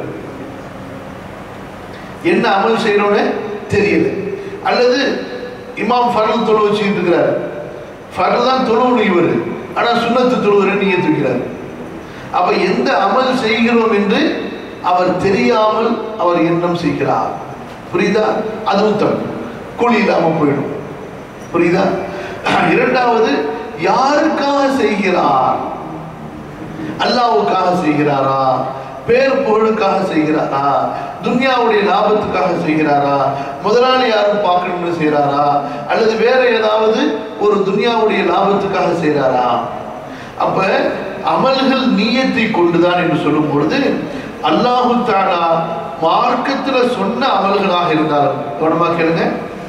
என்ன அமல் செய்யணும்னு தெரியல அல்லது இமாம் ஃபரல் தொழு வச்சுக்கிட்டு இருக்கிறார் ஃபரல் தான் தொழுவணும் இவர் ஆனால் சுண்ணத்து தொழுகிற நீங்க தூக்கிறார் அப்ப எந்த அமல் செய்கிறோம் என்று அவர் தெரியாமல் அவர் எண்ணம் செய்கிறார் புரியுதா அதுவும் தப்பு கூலி இல்லாமல் போயிடும் புரியுதா இரண்டாவது யாருக்காக செய்கிறார் அல்லாவுக்காக செய்கிறாரா பேர் புகழுக்காக செய்கிறாரா துன்யாவுடைய லாபத்துக்காக செய்கிறாரா முதலாளி யாரும் பார்க்கணும்னு செய்கிறாரா அல்லது வேற ஏதாவது ஒரு துன்யாவுடைய லாபத்துக்காக செய்கிறாரா அப்ப அமல்கள் நீயத்தை கொண்டுதான் என்று சொல்லும் பொழுது அல்லாஹு தாலா மார்க்கத்துல சொன்ன அமல்களாக இருந்தாலும் கவனமா கேளுங்க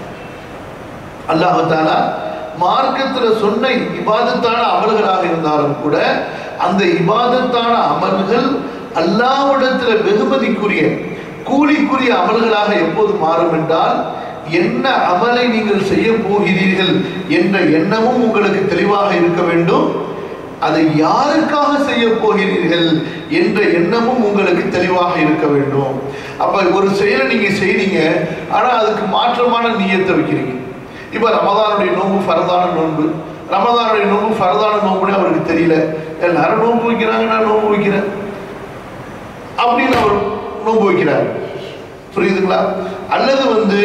அல்லாஹு தாலா மார்க்கத்துல சொன்ன இபாதத்தான அமல்களாக இருந்தாலும் கூட அந்த இபாதத்தான அமல்கள் அல்லாவிடத்துல வெகுமதிக்குரிய கூலிக்குரிய அமல்களாக எப்போது மாறும் என்றால் என்ன அமலை நீங்கள் செய்ய போகிறீர்கள் என்ற எண்ணமும் உங்களுக்கு தெளிவாக இருக்க வேண்டும் அதை யாருக்காக செய்ய போகிறீர்கள் என்ற எண்ணமும் உங்களுக்கு தெளிவாக இருக்க வேண்டும் அப்ப ஒரு செயலை நீங்க செய்றீங்க ஆனா அதுக்கு மாற்றமான நீயத்தை வைக்கிறீங்க இப்ப ரமதானுடைய நோன்பு ஃபரதான நோன்பு ரமதானுடைய நோன்பு ஃபரதான நோன்புன்னு அவருக்கு தெரியல எல்லாரும் நோன்பு வைக்கிறாங்க நான் நோன்பு வைக்கிறேன் அப்படின்னு அவர் நோன்பு வைக்கிறார் புரியுதுங்களா அல்லது வந்து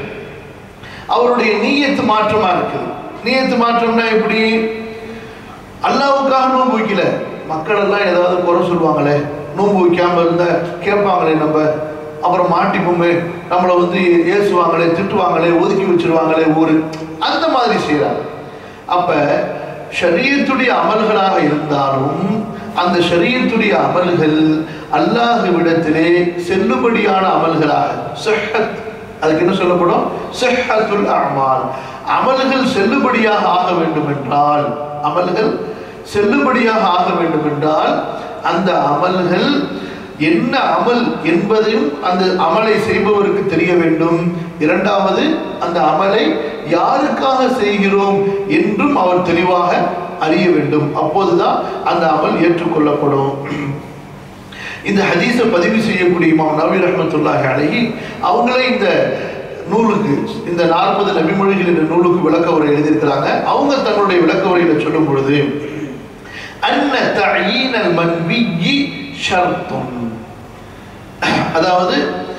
அவருடைய நீயத்து மாற்றமா இருக்குது நீயத்து மாற்றம்னா எப்படி அல்லாவுக்காக நோன்பு வைக்கல மக்கள் எல்லாம் ஏதாவது குறை சொல்லுவாங்களே நோன்பு வைக்காம இருந்தா கேட்பாங்களே நம்ம அப்புறம் மாட்டிப்போமே நம்மளை வந்து ஏசுவாங்களே திட்டுவாங்களே ஒதுக்கி வச்சிருவாங்களே ஊரு அந்த மாதிரி செய்யறாங்க அப்ப ஷரியத்துடைய அமல்களாக இருந்தாலும் அந்த ஷரியத்துடைய அமல்கள் அல்லாஹுவிடத்திலே செல்லுபடியான அமல்களாக சிஹத் அதுக்கு என்ன சொல்லப்படும் சிஹத்துல் அமால் அமல்கள் செல்லுபடியாக ஆக வேண்டும் என்றால் அமல்கள் செல்லுபடியாக ஆக வேண்டும் என்றால் அந்த அமல்கள் என்ன அமல் என்பதையும் அந்த அமலை செய்பவருக்கு தெரிய வேண்டும் இரண்டாவது அந்த அமலை யாருக்காக செய்கிறோம் என்றும் அவர் தெளிவாக அறிய வேண்டும் அப்போதுதான் அந்த அமல் ஏற்றுக்கொள்ளப்படும் இந்த ஹதீஸை பதிவு செய்யக்கூடிய இமாம் நபி ரஹமத்துல்லாஹி அழகி அவங்களே இந்த நூலுக்கு இந்த நாற்பது நபிமொழிகள் என்ற நூலுக்கு விளக்க உரை எழுதியிருக்கிறாங்க அவங்க தங்களுடைய விளக்க உரையில சொல்லும் பொழுது அன்ன தயீனல் மன்வியி ஷர்த்தும் அதாவது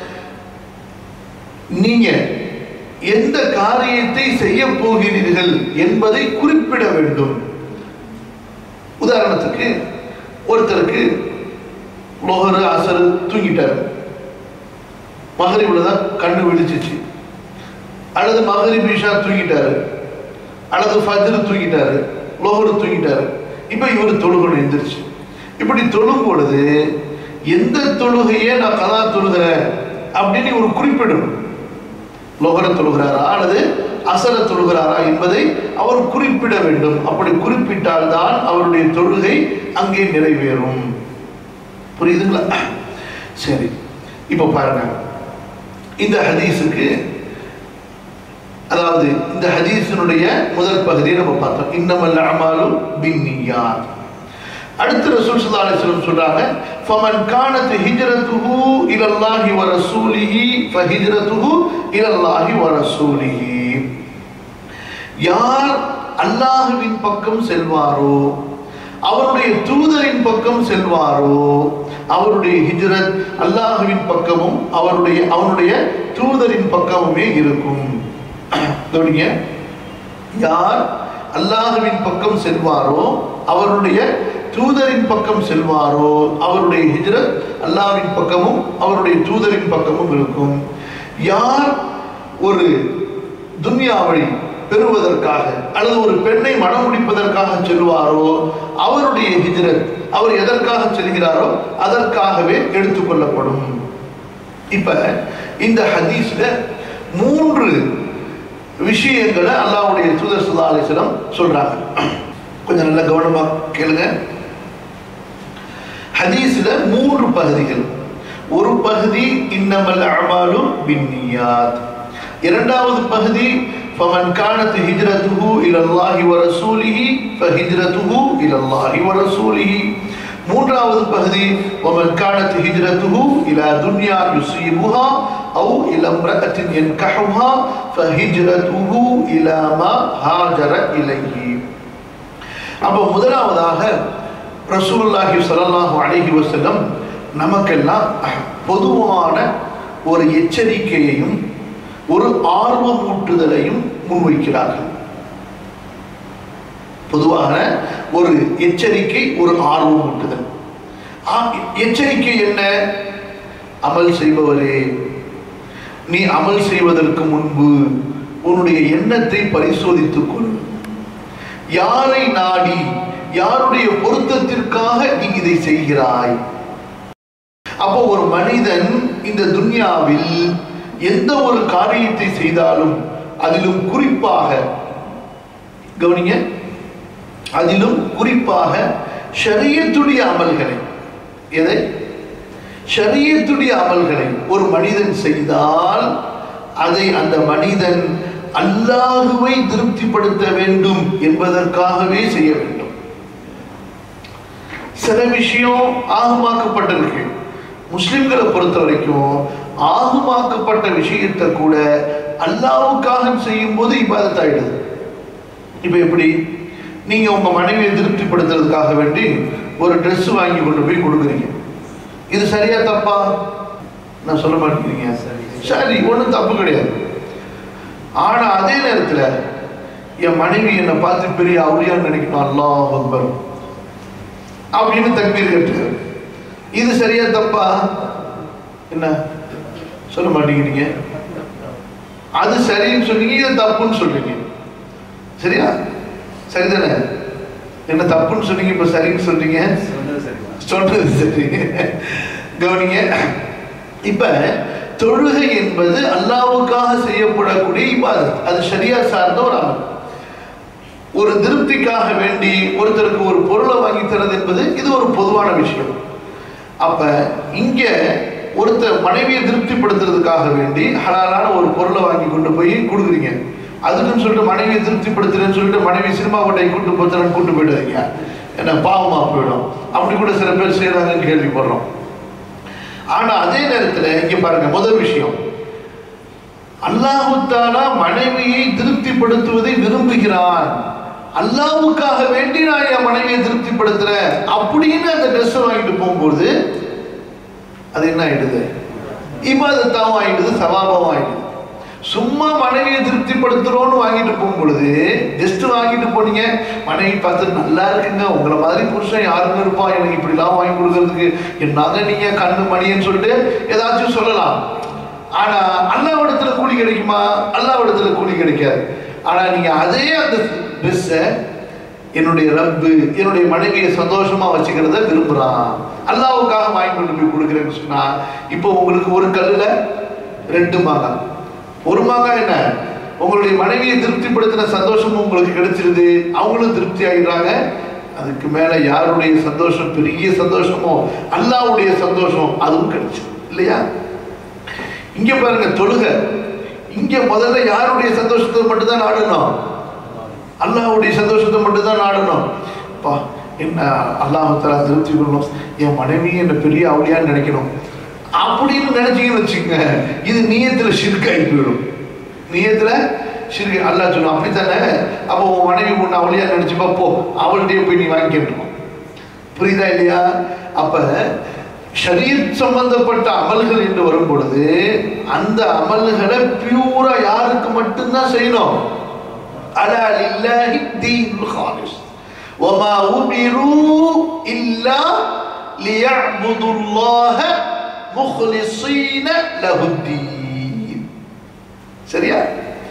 நீங்க எந்த காரியத்தை செய்ய போகிறீர்கள் என்பதை குறிப்பிட வேண்டும் உதாரணத்துக்கு ஒருத்தருக்கு லோகரு அசரு தூங்கிட்டாரு மகரிபில் தான் கண்ணு விழிச்சிச்சு அல்லது மகரிப் இஷா தூங்கிட்டாரு அல்லது ஃபஜ்ரு தூங்கிட்டாரு லோகரு தூங்கிட்டாரு இப்போ இவர் தொழுகணும் எந்திரிச்சு இப்படி தொழும் பொழுது எந்த தொழுகையே நான் கதா தொழுகிறேன் அப்படின்னு ஒரு குறிப்பிடணும் லோகர தொழுகிறாரா அல்லது அசர தொழுகிறாரா என்பதை அவர் குறிப்பிட வேண்டும் அப்படி குறிப்பிட்டால் தான் அவருடைய தொழுகை அங்கே நிறைவேறும் புரியுதுங்களா சரி இப்போ பாருங்க இந்த ஹதீஸுக்கு அதாவது இந்த ஹதீஸினுடைய முதல் பகுதியை நம்ம பார்த்தோம் இன்னமல் அமாலும் பின்னியாத் அடுத்து ரசூல் ஸல்லல்லாஹு அலைஹி வஸல்லம் சொல்றாங்க ஃபமன் கானத் ஹிஜ்ரத்துஹு இலல்லாஹி வ ரசூலிஹி ஃபஹிஜ்ரத்துஹு இலல்லாஹி வ ரசூலிஹி யார் அல்லாஹ்வின் பக்கம் செல்வாரோ அவருடைய தூதரின் பக்கம் செல்வாரோ அவருடைய ஹிஜ்ரத் அல்லாஹ்வின் பக்கமும் அவருடைய அவனுடைய தூதரின் பக்கமுமே இருக்கும் கவனிங்க யார் அல்லாஹுவின் பக்கம் செல்வாரோ அவருடைய தூதரின் பக்கம் செல்வாரோ அவருடைய ஹிஜ்ரத் அல்லாஹ்வின் பக்கமும் அவருடைய தூதரின் பக்கமும் இருக்கும் யார் ஒரு துன்யாவை பெறுவதற்காக அல்லது ஒரு பெண்ணை மனம் முடிப்பதற்காக செல்வாரோ அவருடைய ஹிஜ்ரத் அவர் எதற்காக செல்கிறாரோ அதற்காகவே எடுத்துக்கொள்ளப்படும் இப்ப இந்த ஹதீஸ்ல மூன்று விஷயங்களை அல்லாஹ்வுடைய தூதர் சுல்லா அலிஸ்லாம் சொல்றாங்க கொஞ்சம் நல்ல கவனமா கேளுங்க ஹதீஸ்ல மூன்று பகுதிகள் ஒரு பகுதி இன்னமல் அமாலும் பின்னியாத் இரண்டாவது பகுதி فمن كانت هجرته إلى الله ورسوله فهجرته إلى الله ورسوله மூன்றாவது பகுதி ومن كانت هجرته إلى دنيا يصيبها أو إلى امرأة ينكحها فهجرته إلى ما هاجر إليه அப்போ முதலாவதாக ரசூலுல்லாஹி ஸல்லல்லாஹு அலைஹி வஸல்லம் நமக்கெல்லாம் பொதுவான ஒரு எச்சரிக்கையையும் ஒரு ஆர்வமூட்டுதலையும் முன்வைக்கிறார்கள் பொதுவாக ஒரு எச்சரிக்கை ஒரு ஆர்வமூட்டுதல் ஆ- எச்சரிக்கை என்ன அமல் செய்பவரே நீ அமல் செய்வதற்கு முன்பு உன்னுடைய எண்ணத்தை பரிசோதித்துக் கொள் யாரை நாடி யாருடைய பொருத்தத்திற்காக நீ இதை செய்கிறாய் அப்போ ஒரு மனிதன் இந்த துன்யாவில் எந்த ஒரு காரியத்தை செய்தாலும் அதிலும் குறிப்பாக கவனிங்க அதிலும் குறிப்பாக ஷரியத்துடைய அமல்களை எதை ஷரியத்துடைய அமல்களை ஒரு மனிதன் செய்தால் அதை அந்த மனிதன் அல்லாஹுவை திருப்திப்படுத்த வேண்டும் என்பதற்காகவே செய்ய வேண்டும் சில விஷயம் ஆகுமாக்கப்பட்டிருக்கு முஸ்லிம்களை பொறுத்த வரைக்கும் ஆகுமாக்கப்பட்ட விஷயத்தை கூட அல்லாவுக்காக செய்யும் போது இபாதத்தாயிடுது இப்போ எப்படி நீங்க உங்க மனைவியை திருப்திப்படுத்துறதுக்காக வேண்டி ஒரு Dress வாங்கி கொண்டு போய் கொடுக்குறீங்க இது சரியா தப்பா நான் சொல்ல மாட்டேங்கிறீங்க சரி ஒன்றும் தப்பு கிடையாது ஆனா அதே நேரத்துல என் மனைவி என்னை பார்த்து பெரிய அவுளியான்னு நினைக்கணும் அல்லாஹ் அக்பர் அப்படின்னு தக்பீர் கட்டுறாரு இது சரியா தப்பா என்ன சொல்ல மாட்டேங்கிறீங்க அது சரின்னு சொன்னீங்க இது தப்புன்னு சொல்றீங்க சரியா சரிதானே என்ன தப்புன்னு சொன்னீங்க இப்ப சரின்னு சொல்றீங்க சொல்றது சரி கவனிங்க இப்ப தொழுகை என்பது அல்லாவுக்காக செய்யப்படக்கூடிய இபாதத் அது சரியா சார்ந்த ஒரு அமல் ஒரு திருப்திக்காக வேண்டி ஒருத்தருக்கு ஒரு பொருளை வாங்கி தரது என்பது இது ஒரு பொதுவான விஷயம் அப்ப இங்க ஒருத்தர் மனைவியை திருப்திப்படுத்துறதுக்காக வேண்டி ஹலாலான ஒரு பொருளை வாங்கி கொண்டு போய் கொடுக்குறீங்க அதுக்குன்னு சொல்லிட்டு மனைவியை திருப்திப்படுத்துறேன்னு சொல்லிட்டு மனைவி சினிமா கொண்டை கூட்டு போச்சுன்னு கூட்டு போயிடாதீங்க என்ன பாவமா போயிடும் அப்படி கூட சில பேர் செய்யறாங்கன்னு கேள்விப்படுறோம் ஆனா அதே நேரத்துல இங்க பாருங்க முதல் விஷயம் அல்லாஹு தாலா மனைவியை திருப்திப்படுத்துவதை விரும்புகிறான் அல்லாவுக்காக வேண்டி நான் என் மனைவியை திருப்திப்படுத்துறேன் அப்படின்னு அந்த ட்ரெஸ் வாங்கிட்டு போகும்போது அது என்ன ஆயிடுது இபாதத்தாவும் ஆயிடுது சவாபாவும் ஆயிடுது சும்மா மனைவியை திருப்திப்படுத்துறோம்னு வாங்கிட்டு போகும்பொழுது ஜஸ்ட் வாங்கிட்டு போனீங்க மனைவி பார்த்து நல்லா இருக்குங்க உங்களை மாதிரி புருஷன் யாருங்க இருப்பான் எனக்கு இப்படிலாம் வாங்கி கொடுக்கறதுக்கு என்னங்க நீங்க கண்ணு மணின்னு சொல்லிட்டு ஏதாச்சும் சொல்லலாம் ஆனா அல்லாவிடத்துல கூலி கிடைக்குமா அல்லாவிடத்துல கூலி கிடைக்காது ஆனா நீங்க அதே அந்த ட்ரெஸ்ஸை என்னுடைய ரப்பு என்னுடைய மனைவியை சந்தோஷமா வச்சுக்கிறத விரும்புறான் அல்லாவுக்காக வாங்கி கொண்டு போய் கொடுக்குறேன்னு சொன்னா இப்போ உங்களுக்கு ஒரு கல்லுல ரெண்டு மாங்காய் ஒரு மாங்காய் என்ன உங்களுடைய மனைவியை திருப்திப்படுத்தின சந்தோஷமும் உங்களுக்கு கிடைச்சிருது அவங்களும் திருப்தி ஆகிடுறாங்க அதுக்கு மேல யாருடைய சந்தோஷம் பெரிய சந்தோஷமோ அல்லாவுடைய சந்தோஷம் அதுவும் கிடைச்சிடும் இல்லையா இங்க பாருங்க தொழுகை இங்க முதல்ல யாருடைய சந்தோஷத்தை மட்டும்தான் நாடணும் அல்லாஹ்வுடைய சந்தோஷத்தை மட்டும்தான் நாடணும் பா என்ன அல்லாஹால திருப்தி கொள்ளணும் என் மனைவி என்ன பெரிய அவளியான்னு நினைக்கணும் அப்படின்னு நினைச்சீங்கன்னு வச்சுக்கோங்க இது நீயத்துல ஷிர்காகி போயிடும் நீயத்துல ஷிர்கு அல்லாஹ் சொல்லுவோம் அப்படித்தானே அப்போ உன் மனைவி ஒன்று அவளியா நினைச்சுப்பா போ அவள்கிட்டயே போய் நீ வாங்கிக்கணும் புரியுதா இல்லையா அப்ப ஷரீத் சம்பந்தப்பட்ட அமல்கள் என்று வரும் பொழுது அந்த அமல்களை பியூரா யாருக்கு மட்டும்தான் செய்யணும் அலா லில்லாஹி தீனுல் ஹாலிஸ் وما أمروا إلا ليعبدوا الله مخلصين له الدين சரியா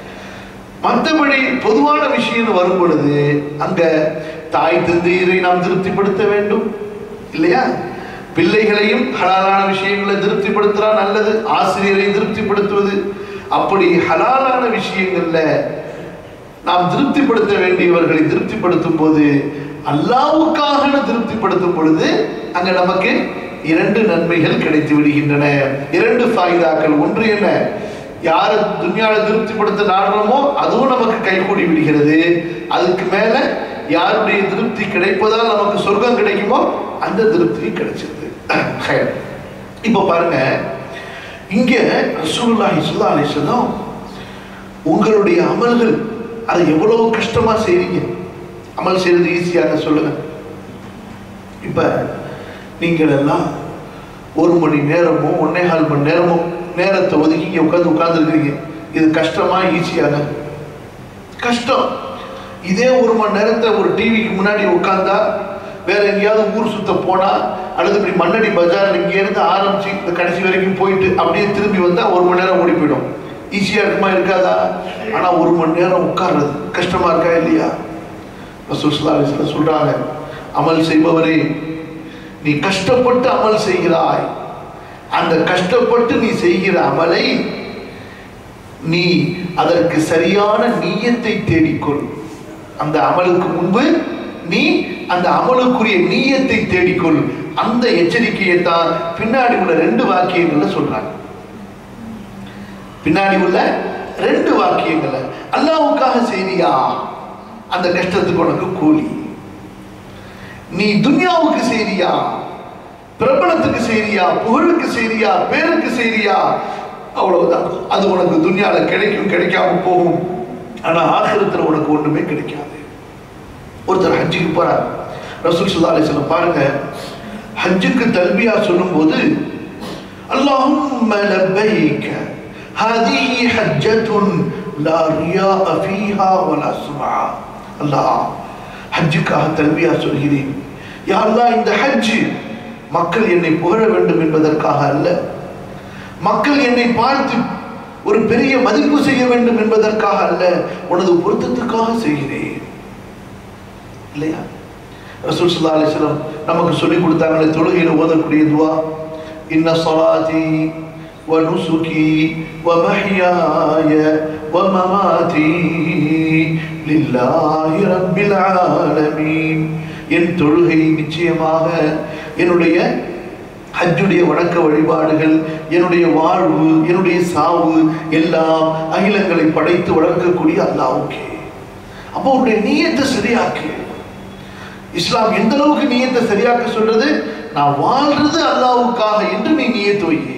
மற்றபடி பொதுவான விஷயம் வரும் பொழுது அங்க தாய் தந்தையரை நாம் திருப்திப்படுத்த வேண்டும் இல்லையா பிள்ளைகளையும் ஹலாலான விஷயங்களை திருப்திப்படுத்துறா நல்லது ஆசிரியரை திருப்திப்படுத்துவது அப்படி ஹலாலான விஷயங்கள்ல நாம் திருப்திப்படுத்த வேண்டியவர்களை திருப்திப்படுத்தும் போது அல்லாவுக்காக திருப்திப்படுத்தும் பொழுது அங்க நமக்கு இரண்டு நன்மைகள் கிடைத்து விடுகின்றன இரண்டு ஃபாய்தாக்கள் ஒன்று என்ன யாரை துன்யால திருப்திப்படுத்த நாடுறோமோ அதுவும் நமக்கு கைகூடி விடுகிறது அதுக்கு மேல யாருடைய திருப்தி கிடைப்பதால் நமக்கு சொர்க்கம் கிடைக்குமோ அந்த திருப்தி கிடைச்சிருது ஹைர். இப்போ பாருங்க இங்க ரசூலுல்லாஹி ஸல்லல்லாஹு அலைஹி வஸல்லம் உங்களுடைய அமல்கள் அது எவ்வளவு கஷ்டமா செய்றீங்க அமல் செய்யறது ஈஸியாக சொல்லுங்க இப்ப நீங்கள் எல்லாம் ஒரு மணி நேரமோ ஒன்னே கால் மணி நேரமோ நேரத்தை ஒதுக்கி இங்க உட்காந்து உட்கார்ந்துருக்கிறீங்க இது கஷ்டமா ஈஸியாக கஷ்டம் இதே ஒரு மணி நேரத்தை ஒரு டிவிக்கு முன்னாடி உட்கார்ந்தா வேற எங்கேயாவது ஊர் சுத்த போனா அல்லது இப்படி மண்ணடி பஜார் இங்க இருந்து ஆரம்பிச்சு இந்த கடைசி வரைக்கும் போயிட்டு அப்படியே திரும்பி வந்தா ஒரு மணி நேரம் ஓடி போயிடும் ஈஸியா இருக்குமா இருக்காதா ஆனா ஒரு மணி நேரம் உட்கார்றது கஷ்டமா இருக்கா இல்லையா ரசூல் ஸல்லல்லாஹு அலைஹி வஸல்லம் சொல்றாங்க அமல் செய்பவரே நீ கஷ்டப்பட்டு அமல் செய்கிறாய் அந்த கஷ்டப்பட்டு நீ செய்கிற அமலை நீ அதற்கு சரியான நீயத்தை தேடிக்கொள் அந்த அமலுக்கு முன்பு நீ அந்த அமலுக்குரிய நீயத்தை தேடிக்கொள் அந்த எச்சரிக்கையை தான் பின்னாடி உள்ள ரெண்டு வாக்கியங்கள்ல சொல்றாங்க பின்னாடி உள்ள ரெண்டு வாக்கியங்கள்ல அல்லாவுக்காக செய்தியா அந்த கஷ்டத்துக்கு உனக்கு கூலி நீ துன்யாவுக்கு செய்தியா பிரபலத்துக்கு செய்தியா புகழுக்கு செய்தியா பேருக்கு செய்தியா அவ்வளவுதான் அது உனக்கு துன்யால கிடைக்கும் கிடைக்காம போகும் ஆனா ஆசிரத்துல உனக்கு ஒண்ணுமே கிடைக்காது ஒருத்தர் ஹஜ்ஜுக்கு போறார் ரசூல் சுல்லா அலிஸ்லாம் பாருங்க ஹஜ்ஜுக்கு தல்பியா சொல்லும்போது اللهم لبيك هذه حجة لا رياء فيها ولا سمعة الله ஹஜ்ஜுக்காக தல்வியா சொல்கிறேன் யா அல்லாஹ் இந்த ஹஜ் மக்கள் என்னை புகழ வேண்டும் என்பதற்காக அல்ல மக்கள் என்னை பார்த்து ஒரு பெரிய மதிப்பு செய்ய வேண்டும் என்பதற்காக அல்ல உனது பொருத்தத்துக்காக செய்கிறேன் இல்லையா ரசூல் சல்லா அலிஸ்லாம் நமக்கு சொல்லி கொடுத்தாங்களே தொழுகையில் ஓதக்கூடிய துவா இன்ன صلاتي ونسكي ومحياي ومماتي لله رب العالمين என் தொழுகை நிச்சயமாக என்னுடைய ஹஜ்ஜுடைய வணக்க வழிபாடுகள் என்னுடைய வாழ்வு என்னுடைய சாவு எல்லாம் அகிலங்களை படைத்து வளர்க்கக்கூடிய அல்லாவுக்கே அப்போ உன்னுடைய நீயத்தை சரியாக்கு இஸ்லாம் எந்த அளவுக்கு நீயத்தை சரியாக்க சொல்றது நான் வாழ்றது அல்லாவுக்காக என்று நீ நீயத்து வை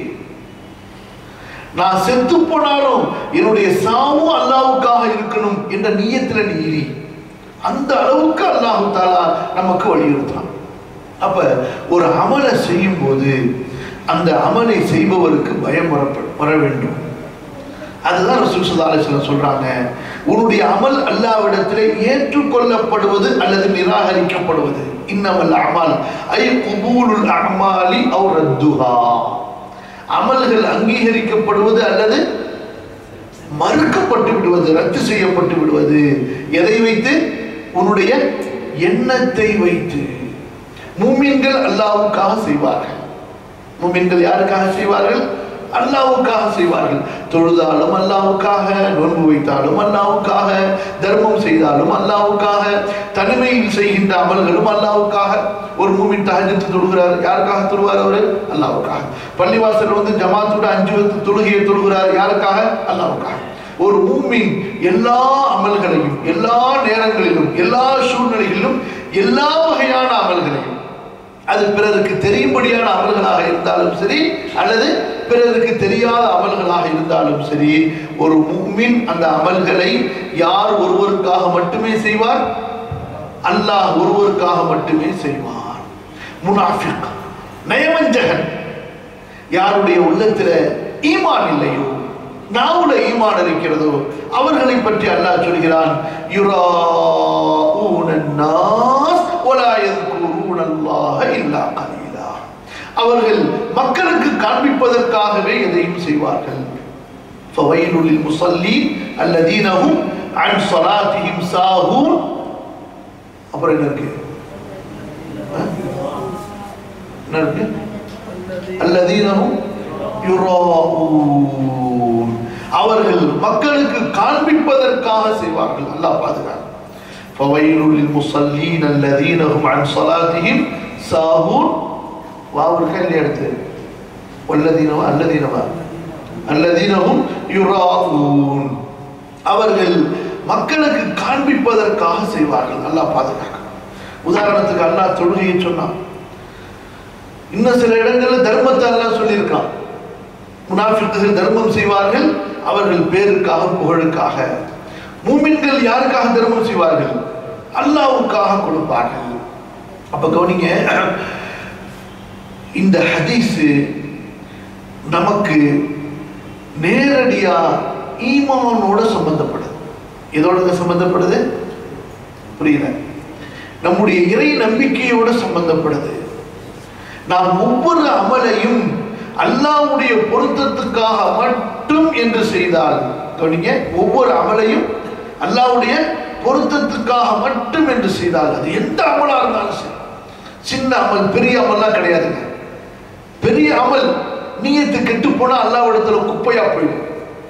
நான் செத்து போனாலும் என்னுடைய சாவும் அல்லாவுக்காக இருக்கணும் என்ற நீயத்துல நீ இரு அந்த அளவுக்கு அல்லாஹு தாலா நமக்கு வலியுறுத்தான் அப்ப ஒரு அமலை செய்யும் போது அந்த அமலை செய்பவருக்கு பயம் வரப்ப- வர வேண்டும் அதுதான் ரசூல் ஸல்லல்லாஹு அலைஹி வஸல்லம் சொல்றாங்க உன்னுடைய அமல் அல்லாவிடத்திலே ஏற்றுக்கொள்ளப்படுவது அல்லது நிராகரிக்கப்படுவது இன்னமல் அமல் ஐ குபூலுல் அமாலி அவு ரத்துஹா அமல்கள் அங்கீகரிக்கப்படுவது அல்லது மறுக்கப்பட்டு விடுவது ரத்து செய்யப்பட்டு விடுவது எதை வைத்து உன்னுடைய எண்ணத்தை வைத்து மூமின்கள் அல்லாவுக்காக செய்வார்கள் மூமின்கள் யாருக்காக செய்வார்கள் அல்லாவுக்காக செய்வார்கள் தொழுதாலும் அல்லாவுக்காக நோன்பு வைத்தாலும் அல்லாவுக்காக தர்மம் செய்தாலும் அல்லாவுக்காக தனிமையில் செய்கின்ற அமல்களும் அல்லாவுக்காக ஒரு மூமின் தஹஜத்து தொழுகிறார் யாருக்காக தொழுவார் அவரு அல்லாவுக்காக பள்ளிவாசல் வந்து ஜமாத்தோட அஞ்சு வக்து தொழுகையை தொழுகிறார் யாருக்காக அல்லாவுக்காக ஒரு மூமின் எல்லா அமல்களையும் எல்லா நேரங்களிலும் எல்லா சூழ்நிலைகளிலும் எல்லா வகையான அமல்களையும் அது பிறருக்கு தெரியும்படியான அமல்களாக இருந்தாலும் சரி அல்லது பிறருக்கு தெரியாத அமல்களாக இருந்தாலும் சரி ஒரு முக்மின் அந்த அமல்களை யார் ஒருவருக்காக மட்டுமே செய்வார் அல்லாஹ் ஒருவருக்காக மட்டுமே செய்வார் முனாஃபிக் நயவஞ்சகன் யாருடைய உள்ளத்துல ஈமான் இல்லையோ நாவுல ஈமான் இருக்கிறதோ அவர்களை பற்றி அல்லாஹ் சொல்கிறான் யுராஊன الناس ولا يذكرون الله الا قليلا அவர்கள் மக்களுக்கு காண்பிப்பதற்காகவே எதையும் செய்வார்கள் فويل للمصلين الذين هم عن صلاتهم ساهون அப்புறம் என்ன இருக்கு ஆ? என்ன இருக்கு الذين هم يراءون அவர்கள் மக்களுக்கு காண்பிப்பதற்காக செய்வார்கள் அல்லாஹ் பாதுகாப்பு فويل للمصلين الذين هم عن صلاتهم ساهون வாவு இருக்கா இல்லையா எடுத்து والذين الذين அல்லதீனஹும் யுராஊன் அவர்கள் மக்களுக்கு காண்பிப்பதற்காக செய்வார்கள் அல்லாஹ் பாதுகாக்க உதாரணத்துக்கு அல்லாஹ் தொழுகையை சொன்னான் இன்னும் சில இடங்கள்ல தர்மத்தை அல்லாஹ் சொல்லியிருக்கான் முனாஃபிக்குகள் தர்மம் செய்வார்கள் அவர்கள் பேருக்காக புகழுக்காக மூமின்கள் யாருக்காக தர்மம் செய்வார்கள் அல்லாவுக்காக கொடுப்பார்கள் அப்ப கவனிங்க இந்த ஹதீஸ் நமக்கு நேரடியா ஈமானோட சம்பந்தப்படுது எதோட சம்பந்தப்படுது புரியல நம்முடைய இறை நம்பிக்கையோட சம்பந்தப்படுது நாம் ஒவ்வொரு அமலையும் அல்லாஹ்வுடைய பொருத்தத்துக்காக மட்டும் என்று செய்தால் கவனிங்க ஒவ்வொரு அமலையும் அல்லாஹ்வுடைய பொருத்தத்துக்காக மட்டும் என்று செய்தால் அது எந்த அமலா இருந்தாலும் சரி சின்ன அமல் பெரிய அமல்லாம் கிடையாதுங்க பெரிய அமல் நீயத்து கெட்டு போனா அல்லாஹ்விடத்துல குப்பையா போயிடும்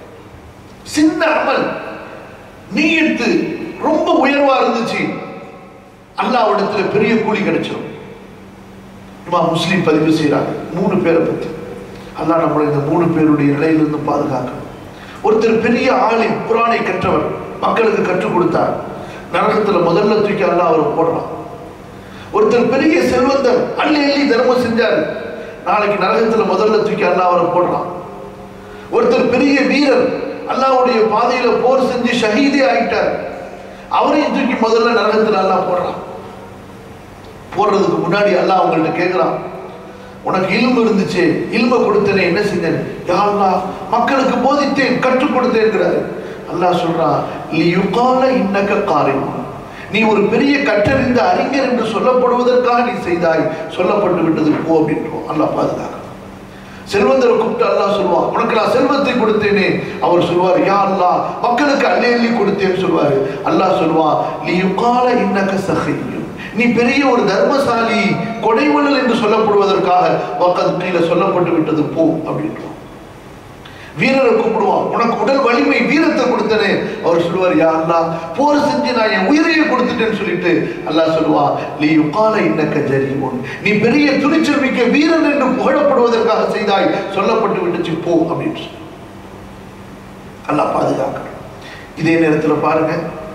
சின்ன அமல் நீயத்து ரொம்ப உயர்வா இருந்துச்சு அல்லாஹ்விடத்துல பெரிய கூலி கிடைச்சிடும் இமாம் முஸ்லீம் பதிவு செய்கிறாங்க மூணு பேரை பத்தி அல்லாஹ் நம்மளை இந்த மூணு பேருடைய நிலையிலிருந்து பாதுகாக்கணும் ஒருத்தர் பெரிய ஆளி புராணை கற்றவர் மக்களுக்கு கற்றுக் கொடுத்தார் நரகத்துல முதல்ல தூக்கி அல்லாஹ் அவர் போடுறான் ஒருத்தர் பெரிய செல்வந்தர் அள்ளி அள்ளி தர்மம் செஞ்சார் நாளைக்கு நரகத்துல முதல்ல தூக்கி அல்லாஹ் அவரை போடுறான் ஒருத்தர் பெரிய வீரர் அல்லாஹ்வுடைய பாதையில போர் செஞ்சு ஷஹீதே ஆயிட்டார் அவரையும் தூக்கி முதல்ல நரகத்துல அல்லாஹ் போடுறான் போடுறதுக்கு முன்னாடி அல்லாஹ் அவங்கள்ட்ட கேட்குறான் உனக்கு இல்மு இருந்துச்சு இல்ம கொடுத்தனே என்ன செஞ்சேன் யா அல்லாஹ் மக்களுக்கு போதித்தேன் கற்றுக் கொடுத்தேங்கிறாரு அல்லாஹ் சொல்றான் லியுகால இன்னக்க காரியம் நீ ஒரு பெரிய கற்றறிந்த அறிஞர் என்று சொல்லப்படுவதற்காக நீ செய்தாய் சொல்லப்பட்டு விட்டது போ அப்படின்றோம் அல்லாஹ் பாதுகாக்க செல்வந்தரை கூப்பிட்டு அல்லாஹ் சொல்லுவான் உனக்கு நான் செல்வத்தை கொடுத்தேனே அவர் சொல்வார் யா அல்லாஹ் மக்களுக்கு அள்ளி அள்ளி கொடுத்தேன்னு சொல்வாரு அல்லாஹ் சொல்லுவான் லியுகால இன்னக்க சஹியும் நீ பெரிய ஒரு தர்மசாலி கொடைவள்ளல் என்று சொல்லப்படுவதற்காக வக்கது கீழே சொல்லப்பட்டு விட்டது போ அப்படின்றோம் வீரரை கூப்பிடுவான் உனக்கு உடல் வலிமை வீரத்தை கொடுத்தனே அவர் சொல்லுவார் யா அல்லாஹ் போர் செஞ்சு நான் என் உயிரையே கொடுத்துட்டேன்னு சொல்லிட்டு அல்லாஹ் சொல்லுவான் நீ யுகால இன்னக்க ஜரீமுன் நீ பெரிய துணிச்சல் மிக்க வீரன் என்று புகழப்படுவதற்காக செய்தாய் சொல்லப்பட்டு விட்டுச்சு போ அப்படின்னு சொல்லி அல்லாஹ் பாதுகாக்கணும் இதே நேரத்தில் பாருங்க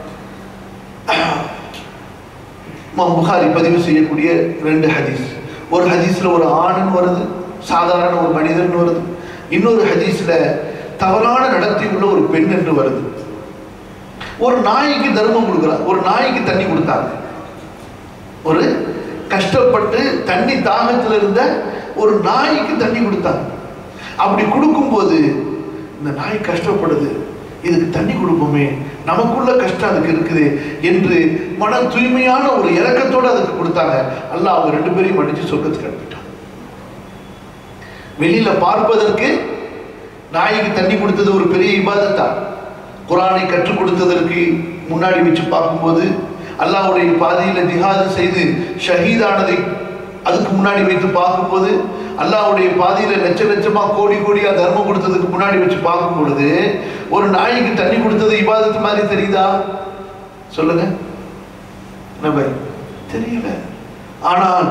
இமாம் புகாரி பதிவு செய்யக்கூடிய ரெண்டு ஹதீஸ் ஒரு ஹதீஸ்ல ஒரு ஆணன் வருது சாதாரண ஒரு மனிதன் வருது இன்னொரு ஹதீஸ்ல தவறான நடத்தி உள்ள ஒரு பெண் என்று வருது ஒரு நாய்க்கு தர்மம் கொடுக்குறார் ஒரு நாய்க்கு தண்ணி கொடுத்தாங்க ஒரு கஷ்டப்பட்டு தண்ணி தாகத்துல இருந்த ஒரு நாய்க்கு தண்ணி கொடுத்தாங்க அப்படி கொடுக்கும்போது இந்த நாய் கஷ்டப்படுது இதுக்கு தண்ணி கொடுப்போமே நமக்குள்ள கஷ்டம் அதுக்கு இருக்குது என்று மன தூய்மையான ஒரு இறக்கத்தோடு அதுக்கு கொடுத்தாங்க அல்லாஹ் அவங்க ரெண்டு பேரையும் மன்னிச்சு சொர்க்கத்துக்கு அனுப்பிட்டான் வெளியில பார்ப்பதற்கு நாய்க்கு தண்ணி கொடுத்தது ஒரு பெரிய இபாதத்தா குரானை கற்றுக் கொடுத்ததற்கு முன்னாடி வச்சு பார்க்கும்போது அல்லாஹ்வுடைய பாதையில ஜிஹாது செய்து ஷஹீதானதை அதுக்கு முன்னாடி வைத்து பார்க்கும்போது அல்லாஹ்வுடைய பாதையில லட்ச லட்சமா கோடி கோடியா தர்மம் கொடுத்ததுக்கு முன்னாடி வச்சு பார்க்கும் பொழுது ஒரு நாய்க்கு தண்ணி கொடுத்தது இபாதத்து மாதிரி தெரியுதா சொல்லுங்க என்ன பாய்? தெரியல ஆனால்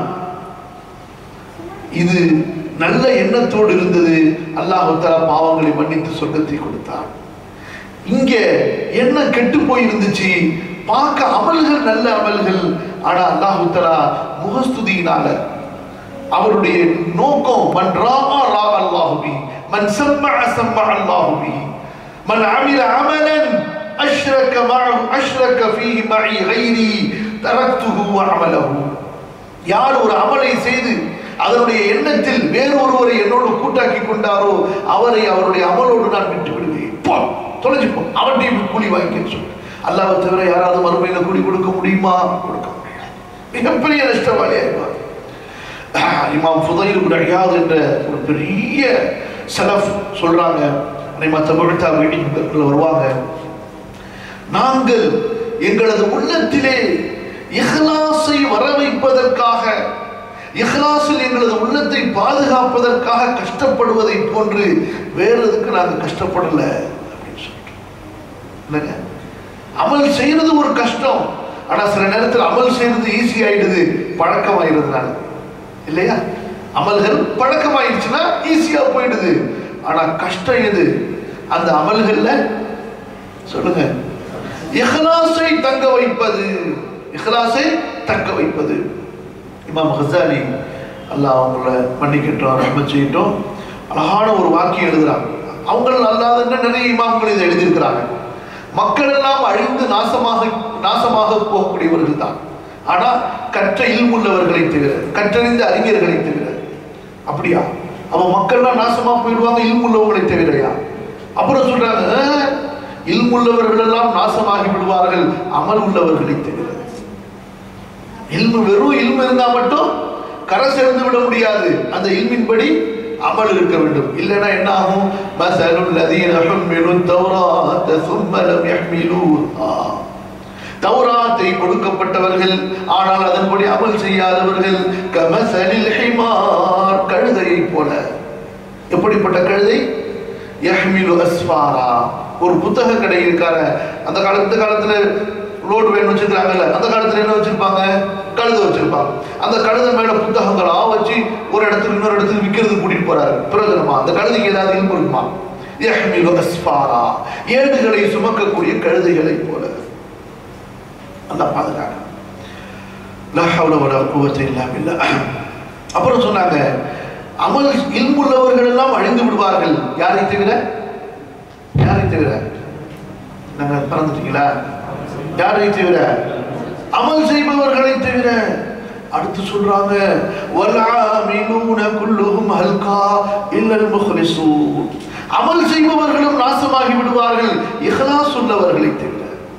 இது நல்ல எண்ணத்தோடு இருந்தது அல்லாஹ் தஆலா பாவங்களை மன்னித்து சொர்க்கத்தை கொடுத்தார் இங்க எண்ணம் கெட்டு போயிருந்துச்சு பார்க்க அமல்கள் நல்ல அமல்கள் ஆனா அல்லாஹு தஆலா முகஸ்துதியினால அவருடைய நோக்கம் மன் ராஆ ரா அல்லாஹு பி மன் சம்மஅ சம்மஅ அல்லாஹு பி மன் அமில அமலன் அஷ்ரக மஅஹு அஷ்ரக ஃபீஹி மஇ கைரி தரக்துஹு வ அமலஹு யார் ஒரு அமலை செய்து அதனுடைய எண்ணத்தில் வேறொருவரை என்னோடு கூட்டாக்கி கொண்டாரோ அவரை அவருடைய அமலோடு நான் விட்டு விடுவேன் போ தொலைஞ்சு போ அவன்கிட்ட கூலி வாங்கிக்க சொல்லு அல்லாவை தவிர யாராவது மறுமையில கூலி கொடுக்க முடியுமா கொடுக்க முடியாது மிகப்பெரிய நஷ்டவாளி ஆயிடுவார் இமாம் ஃபுதைல் இப்னு அய்யாத் என்ற ஒரு பெரிய சலஃப் சொல்றாங்க மற்ற தமிழ்த்தா மீட்டிங் வருவாங்க நாங்கள் எங்களது உள்ளத்திலே இஹ்லாஸை வர வைப்பதற்காக இஹ்லாஸில் எங்களது உள்ளத்தை பாதுகாப்பதற்காக கஷ்டப்படுவதை போன்று வேற எதுக்கு நாங்கள் கஷ்டப்படல அப்படின்னு சொல்லிட்டு இல்லைங்க அமல் செய்யறது ஒரு கஷ்டம் ஆனா சில நேரத்தில் அமல் செய்யறது ஈஸி ஆயிடுது பழக்கமாயிடுறதுனால இல்லையா அமல்கள் பழக்கமாயிடுச்சுன்னா ஈஸியா போயிடுது ஆனா கஷ்டம் எது அந்த அமல்கள்ல சொல்லுங்க இஹ்லாஸை தங்க வைப்பது இஹ்லாஸை தக்க வைப்பது இமாம் ஹசாலி அல்லாஹ் அவங்கள மன்னிக்கட்டும் ரஹ்மத் செய்யட்டும் அழகான ஒரு வாக்கியம் எழுதுறாங்க அவங்கள் அல்லாத நிறைய இமாம்கள் இதை எழுதியிருக்கிறாங்க மக்கள் எல்லாம் அழிந்து நாசமாக நாசமாக போகக்கூடியவர்கள் தான் ஆனா கற்ற இல்முள்ளவர்களை தவிர கற்றறிந்த அறிஞர்களை தவிர அப்படியா அவன் மக்கள்லாம் நாசமா போயிடுவாங்க இல்முள்ளவர்களை தவிரையா அப்புறம் சொல்றாங்க "ஆஹ், இல்முள்ளவர்கள் எல்லாம் நாசமாகி விடுவார்கள் அமல் உள்ளவர்களை தவிர இல்மு வெறும் இல்மு இருந்தா மட்டும் கரை சேர்ந்து விட முடியாது அந்த இல்மின்படி அமல் இருக்க வேண்டும் இல்லைன்னா என்ன ஆகும் மசலுல் லதீன ஹும்மிலு தௌராத்த சும்ம லம் யஹ்மிலூஹா தௌராத்தை கொடுக்கப்பட்டவர்கள் ஆனால் அதன்படி அமல் செய்யாதவர்கள் கமசலில் ஹிமார் கழுதையை போல எப்படிப்பட்ட கழுதை யஹ்மிலு அஸ்ஃபாரா ஒரு புத்தக கடை இருக்கார அந்த காலத்து காலத்துல ரோடு வேன் வச்சிருக்காங்கல்ல அந்த காலத்துல என்ன வச்சிருப்பாங்க கழுதை வச்சிருப்பாங்க அந்த கழுதை மேல புத்தகங்களா வச்சு ஒரு இடத்துக்கு இன்னொரு இடத்துக்கு விற்கிறது கூட்டிட்டு போறாரு பிரயோஜனமா அந்த கழுதைக்கு ஏதாவது இல்பு இருக்குமா யஹ்மிலு அஸ்ஃபாரா ஏடுகளை சுமக்கக்கூடிய கழுதைகளை போல நல்லா பாதுகாக்க லா ஹவ்ல வலா குவத்த இல்லா பில்லாஹ் அப்புறம் சொன்னாங்க அமல் இல்முள்ளவர்கள் எல்லாம் அழிந்து விடுவார்கள் யாரை தவிர யாரை தவிர நாங்க பறந்துட்டீங்களா யாரை தவிர அமல் செய்பவர்களை தவிர அடுத்து சொல்றாங்க வல்ஆமிலூன குல்லுஹும் ஹல்கா இல்லல் முஹ்லிஸூன் அமல் செய்பவர்களும் நாசமாகி விடுவார்கள் இஹ்லாஸ் உள்ளவர்களை தவிர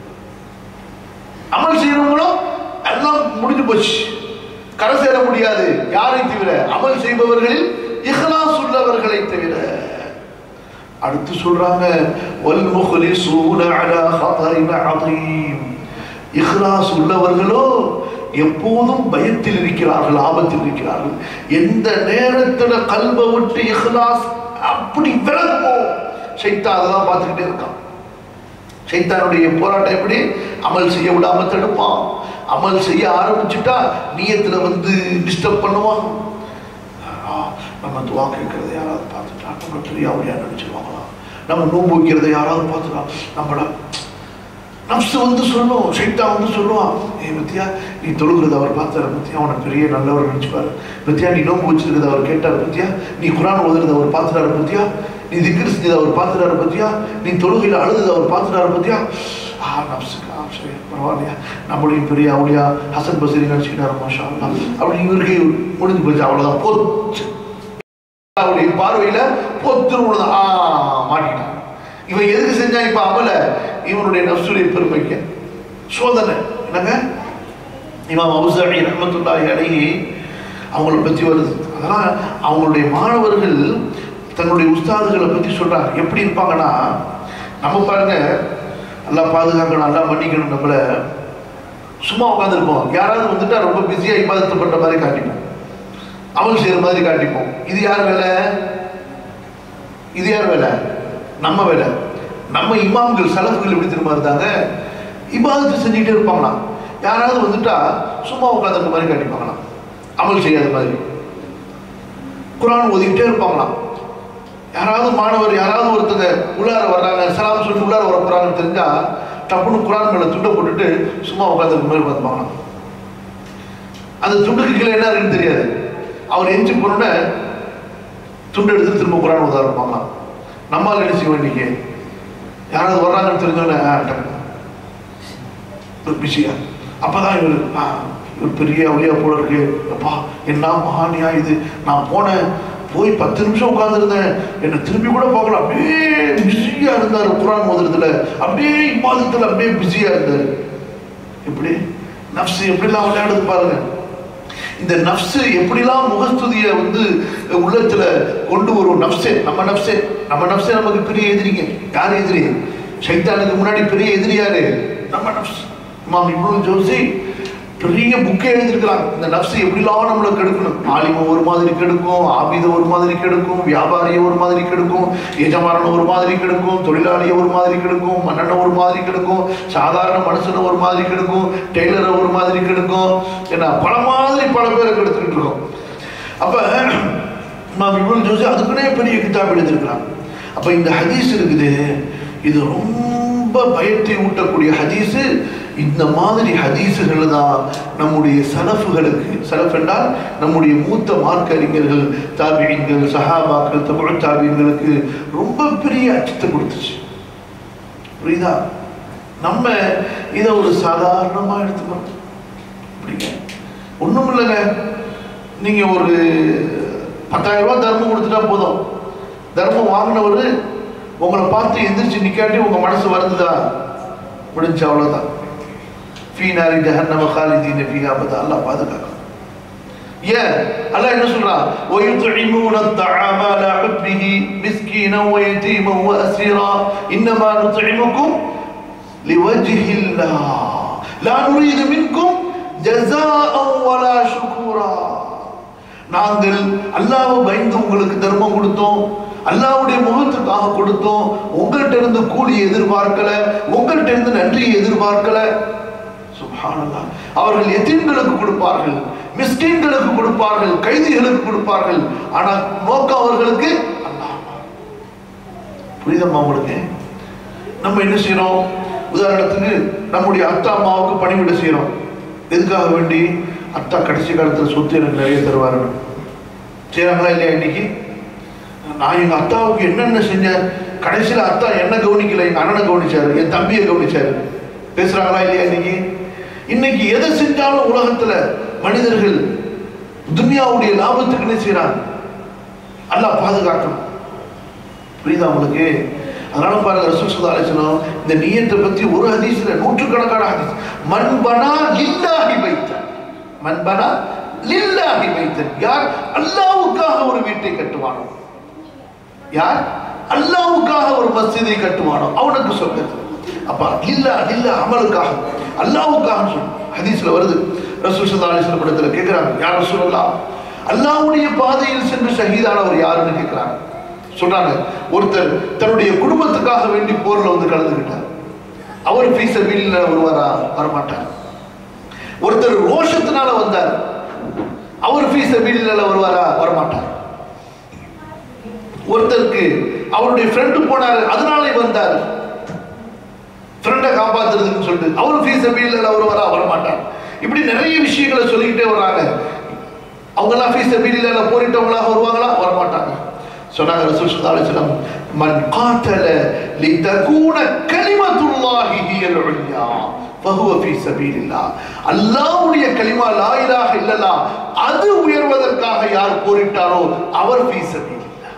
அமல் செய்யறவங்களும் எல்லாம் முடிஞ்சு போச்சு கரை சேர முடியாது யாரை தவிர அமல் செய்பவர்களில் இஹ்லாஸ் உள்ளவர்களை தவிர அடுத்து சொல்றாங்க வல் முஹ்லிஸூன அலா ஹதரின் அதீம் இஹ்லாஸ் உள்ளவர்களோ எப்போதும் பயத்தில் இருக்கிறார்கள் ஆபத்தில் இருக்கிறார்கள் எந்த நேரத்துல கல்வை விட்டு இஹ்லாஸ் அப்படி விலகுமோ சைத்தான் அதெல்லாம் பார்த்துக்கிட்டே இருக்கான் சைத்தானுடைய போராட்டம் எப்படி அமல் செய்ய விடாம தடுப்பான் அமல் செய்ய ஆரம்பிச்சுட்டா நீயத்துல வந்து டிஸ்டர்ப் பண்ணுவான் ஆ, நம்ம துவா கேட்கறத யாராவது பார்த்துட்டா நம்ம பெரிய அவளியா நினைச்சிருவாங்களா நம்ம நோன்பு வைக்கிறத யாராவது பார்த்துட்டா நம்மள நம்சு வந்து சொல்லும் சைத்தா வந்து சொல்லுவான் ஏ பத்தியா நீ தொழுகிறத அவர் பார்த்தாரு பத்தியா அவனை பெரிய நல்லவர் நினைச்சுப்பாரு பத்தியா நீ நோன்பு வச்சிருக்கிறத அவர் கேட்டாரு பத்தியா நீ குரான் ஓதுறத அவர் பார்த்துட்டாரு பத்தியா நீ திக்ரு செஞ்சதை அவர் பார்த்துட்டாரு பத்தியா நீ தொழுகையில் அழுததை அவர் பார்த்துட்டாரு பத்தியா ஆ நப்சுக்கு ஆ சரி பரவாயில்லையா நம்மளையும் பெரிய அவளியா ஹசன் பசரி நினச்சிக்கிட்டாரு மாஷா அல்லாஹ். அப்படி இவருக்கு முடிஞ்சு போச்சு அவ்வளோதான் போச்சு அவருடைய பார்வையில பொத்து ஆ மாட்டிக்கிட்டான் இவன் எதுக்கு செஞ்சான் இப்ப அமல இவனுடைய நப்சுடைய பெருமைக்கு சோதனை என்னங்க இமாம் அபுசாமி ரஹமத்துல்லாஹி அலைஹி அவங்கள பத்தி வருது அதெல்லாம் அவங்களுடைய மாணவர்கள் தங்களுடைய உஸ்தாதுகளை பத்தி சொல்றாங்க எப்படி இருப்பாங்கன்னா நம்ம பாருங்க நல்லா பாதுகாக்கணும் நல்லா மன்னிக்கணும் நம்மள சும்மா உட்காந்துருப்போம் யாராவது வந்துட்டா ரொம்ப பிஸியா இபாதத்தை பண்ற மாதிரி காட்டிப்போம் அமல் செய்யற மாதிரி காட்டிப்போம் இது யார் வேலை இது யார் வேலை நம்ம வேலை நம்ம இமாம்கள் சலஃபுகள் எப்படி திரும்ப இருந்தாங்க இபாதத்து செஞ்சுக்கிட்டே இருப்பாங்களாம் யாராவது வந்துட்டா சும்மா உட்காந்துருக்க மாதிரி காட்டிப்பாங்களாம் அமல் செய்யாத மாதிரி குரான் ஓதிக்கிட்டே இருப்பாங்களாம் யாராவது மாணவர் யாராவது ஒருத்தங்க உள்ளார வர்றாங்க சலாம் சொல்லிட்டு உள்ளார வர போறாங்கன்னு தெரிஞ்சா டப்புன்னு குரான் மேல துண்டை போட்டுட்டு சும்மா உட்காந்துருக்க மாதிரி பார்த்துப்பாங்களாம் அந்த துண்டுக்கு கீழே என்ன இருக்குன்னு தெரியாது அவர் எஞ்சி போனோட துண்டு எடுத்து திரும்ப குரான் ஓத ஆரம்பிப்பாங்களாம் நம்மால் என்ன செய்வோம் இன்னைக்கு யாராவது வர்றாங்கன்னு தெரிஞ்சோன்னே ஆ டக்கு ஒரு பிஸியா அப்பதான் இவர் ஆ இவர் பெரிய அவளியா போல இருக்கு அப்பா என்ன மகானியா இது நான் போனேன் போய் பத்து நிமிஷம் உட்கார்ந்துருந்தேன் என்னை திரும்பி கூட பார்க்கல அப்படியே பிஸியா இருந்தாரு குரான் ஓதுறதுல அப்படியே இப்பாதத்துல அப்படியே பிஸியா இருந்தாரு எப்படி நப்சு எப்படிலாம் விளையாடுது பாருங்க இந்த நப்சு எப்படிலாம் முகஸ்துதியை வந்து உள்ளத்துல கொண்டு வரும் நப்சே நம்ம நப்சே நம்ம நப்சே நமக்கு பெரிய எதிரிங்க யார் எதிரி சைத்தானுக்கு முன்னாடி பெரிய எதிரி யாரு நம்ம நப்ஸ் இமாம் இப்னு ஜோசி பெரிய புக்கே எழுதியிருக்கிறாங்க இந்த நப்சு எப்படிலாம் நம்மளை கெடுக்கணும் ஆலிமை ஒரு மாதிரி கெடுக்கும் ஆபிதை ஒரு மாதிரி கெடுக்கும் வியாபாரியை ஒரு மாதிரி கெடுக்கும் எஜமானனை ஒரு மாதிரி கெடுக்கும் தொழிலாளியை ஒரு மாதிரி கெடுக்கும் மன்னனை ஒரு மாதிரி கெடுக்கும் சாதாரண மனுஷனை ஒரு மாதிரி கெடுக்கும் டெய்லரை ஒரு மாதிரி கெடுக்கும் என்ன பல மாதிரி பல பேரை கெடுத்துக்கிட்டு இருக்கோம் அப்ப இமாம் இப்னு ஜோசி அதுக்குன்னே பெரிய கிதாப் எழுதியிருக்கிறான் அப்ப இந்த ஹதீஸ் இருக்குது இது ரொம்ப பயத்தை ஊட்டக்கூடிய ஹதீஸ் இந்த மாதிரி ஹதீஸுகள் தான் நம்முடைய சலஃபுகளுக்கு சலஃப் என்றால் நம்முடைய மூத்த மார்க்க அறிஞர்கள் தாபியங்கள் சஹாபாக்கள் தமிழ் தாபியங்களுக்கு ரொம்ப பெரிய அச்சத்தை கொடுத்துச்சு புரியுதா நம்ம இதை ஒரு சாதாரணமா எடுத்துக்கணும் அப்படிங்க ஒண்ணும் இல்லைங்க நீங்க ஒரு பத்தாயிரம் ரூபாய் தர்மம் கொடுத்துட்டா போதும் தர்மம் வாங்கினவர் உங்களை பார்த்து எந்திரிச்சு நிக்காட்டி உங்க மனசு வருதுதா முடிஞ்சு அவ்வளவுதான் ஃபீனாரி ஜஹன்னம காலிதீன ஃபீஹா பதா அல்லாஹ் பாதுகாக்கணும் ஏன் அல்லாஹ் என்ன சொல்றான் وَيُطْعِمُونَ الطَّعَامَ عَلَى حُبِّهِ مِسْكِينًا وَيَتِيمًا وَأَسِيرًا إِنَّمَا نُطْعِمُكُمْ لِوَجْهِ اللَّهِ لَا نُرِيدُ مِنكُمْ جَزَاءً وَلَا شُكُورًا நாங்கள் அல்லாஹ்வை பயந்து உங்களுக்கு தர்மம் கொடுத்தோம் அல்லாஹ்வுடைய முகத்துக்காக கொடுத்தோம் உங்கள்கிட்ட இருந்து கூலி எதிர்பார்க்கல உங்கள்கிட்ட இருந்து நன்றியை எதிர்பார்க்கல சுப்ஹானல்லாஹ் அவர்கள் எத்தீன்களுக்கு கொடுப்பார்கள் மிஸ்கீன்களுக்கு கொடுப்பார்கள் கைதிகளுக்கு கொடுப்பார்கள் ஆனால் நோக்கம் அவர்களுக்கு அல்லாஹ் புரியுதம்மா உங்களுக்கு நம்ம என்ன செய்யறோம் உதாரணத்துக்கு நம்முடைய அத்தா அம்மாவுக்கு பணிவிட செய்யறோம் எதுக்காக வேண்டி அத்தா கடைசி காலத்துல சொத்து எனக்கு நிறைய தருவாருன்னு செய்றாங்களா இல்லையா இன்னைக்கு நான் எங்க அத்தாவுக்கு என்னென்ன செஞ்சேன் கடைசியில அத்தா என்ன கவனிக்கல எங்க அண்ணனை கவனிச்சாரு என் தம்பியை கவனிச்சாரு பேசுறாங்களா இல்லையா இன்னைக்கு இன்னைக்கு எதை செஞ்சாலும் உலகத்துல மனிதர்கள் துன்யாவுடைய லாபத்துக்கு என்ன செய்யறாங்க அல்லாஹ் பாதுகாக்கணும் புரியுதா உங்களுக்கு அதனால பாருங்க ரசூல் ஸல்லல்லாஹு அலைஹி வஸல்லம் இந்த நியத்தை பத்தி ஒரு ஹதீஸ்ல நூற்றுக்கணக்கான ஹதீஸ் மன் பனா லில்லாஹி பைத்தன் மன் பனா லில்லாஹி பைத்தன் யார் அல்லாஹ்வுக்காக ஒரு வீட்டை கட்டுவானோ யார் அல்லாஹ்வுக்காக ஒரு மஸ்ஜிதை கட்டுவானோ அவனுக்கு சொர்க்கத்தில் அப்ப இல்லா இல்ல அமலுக்காக அல்லாஹ்வுக்காக சொல்லு ஹதீஸ்ல வருது ரசூல் ஸல்லல்லாஹு அலைஹி வஸல்லம் இடத்துல கேக்குறாங்க யார் ரசூலுல்லாஹ் அல்லாஹ்வுடைய பாதையில் சென்று ஷஹீதானவர் யாருன்னு கேக்குறாங்க சொல்றாங்க ஒருத்தர் தன்னுடைய குடும்பத்துக்காக வேண்டி போர்ல வந்து கலந்துக்கிட்டார் அவர் ஃபீஸ வீல்ல வருவாரா வரமாட்டார் ஒருத்தர் ரோஷத்தினால வந்தார் அவர் ஃபீஸ வீல்ல வருவாரா வரமாட்டார் ஒருத்தருக்கு அவருடைய ஃப்ரெண்டு போனாரு அதனால வந்தார் ஃப்ரெண்டை காப்பாத்துறதுன்னு சொல்லிட்டு அவரு ஃபீஸ் வீல்ல வருவாரா வரமாட்டார் இப்படி நிறைய விஷயங்களை சொல்லிக்கிட்டே வர்றாங்க அவங்க எல்லாம் ஃபீஸ் வீல்ல போரிட்டவங்களாக வருவாங்களா வரமாட்டாங்க சொன்னாங்க ரசூல் ஸல்லல்லாஹு அலைஹி வஸல்லம் மன் காத்தல லிதகூன கலிமத்துல்லாஹி ஹியல் உல்யா ஃபஹுவ ஃபீ சபீலில்லாஹ் அல்லாஹ்வுடைய கலிமா லா இலாஹ இல்லல்லாஹ் அது உயர்வதற்காக யார் போரிட்டாரோ அவர் ஃபீ சபீலில்லாஹ்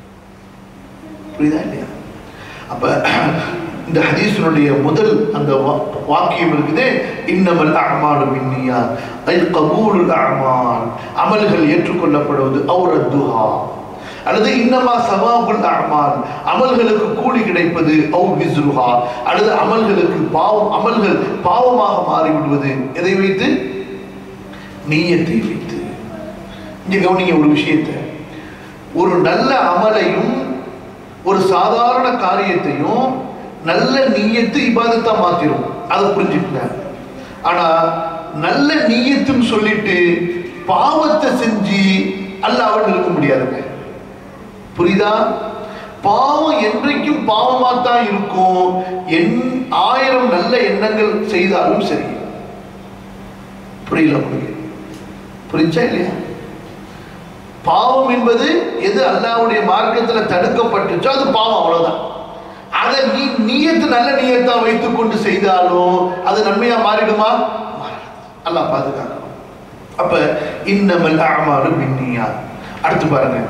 புரியுதா இல்லையா அப்ப இந்த ஹதீஸினுடைய முதல் அந்த வா- வாக்கியம் இருக்குது இன்னமல் அமாலு பின்னியா ஐ கபூலுல் அமால் அமல்கள் ஏற்றுக்கொள்ளப்படுவது அவுரத்துஹா அல்லது இன்னமா சவாபுல் அமால் அமல்களுக்கு கூலி கிடைப்பது அவு விஸ்ருஹா அல்லது அமல்களுக்கு பாவம் அமல்கள் பாவமாக மாறிவிடுவது எதை வைத்து நீயத்தை வைத்து இங்க கவனிங்க ஒரு விஷயத்தை ஒரு நல்ல அமலையும் ஒரு சாதாரண காரியத்தையும் நல்ல நீயத்து இபாதத்தா மாத்திரும் அதை புரிஞ்சுக்கங்க ஆனா நல்ல நீயத்துன்னு சொல்லிட்டு பாவத்தை செஞ்சு அல்லாஹ்வை இருக்க முடியாதுங்க புரியுதா பாவம் என்றைக்கும் பாவமா தான் இருக்கும் என் ஆயிரம் நல்ல எண்ணங்கள் செய்தாலும் சரி புரியல உங்களுக்கு புரிஞ்சா இல்லையா பாவம் என்பது எது அல்லாஹ்வுடைய மார்க்கத்துல தடுக்கப்பட்டுச்சோ அது பாவம் அவ்வளவுதான் அதை நீ நீயத்து நல்ல நீயத்தா வைத்துக் கொண்டு செய்தாலும் அது நன்மையா மாறிடுமா மாறாது. அல்லாஹ் பாதுகாக்கணும் அப்ப இன்னமல் அமாலு பின்னியா அடுத்து பாருங்க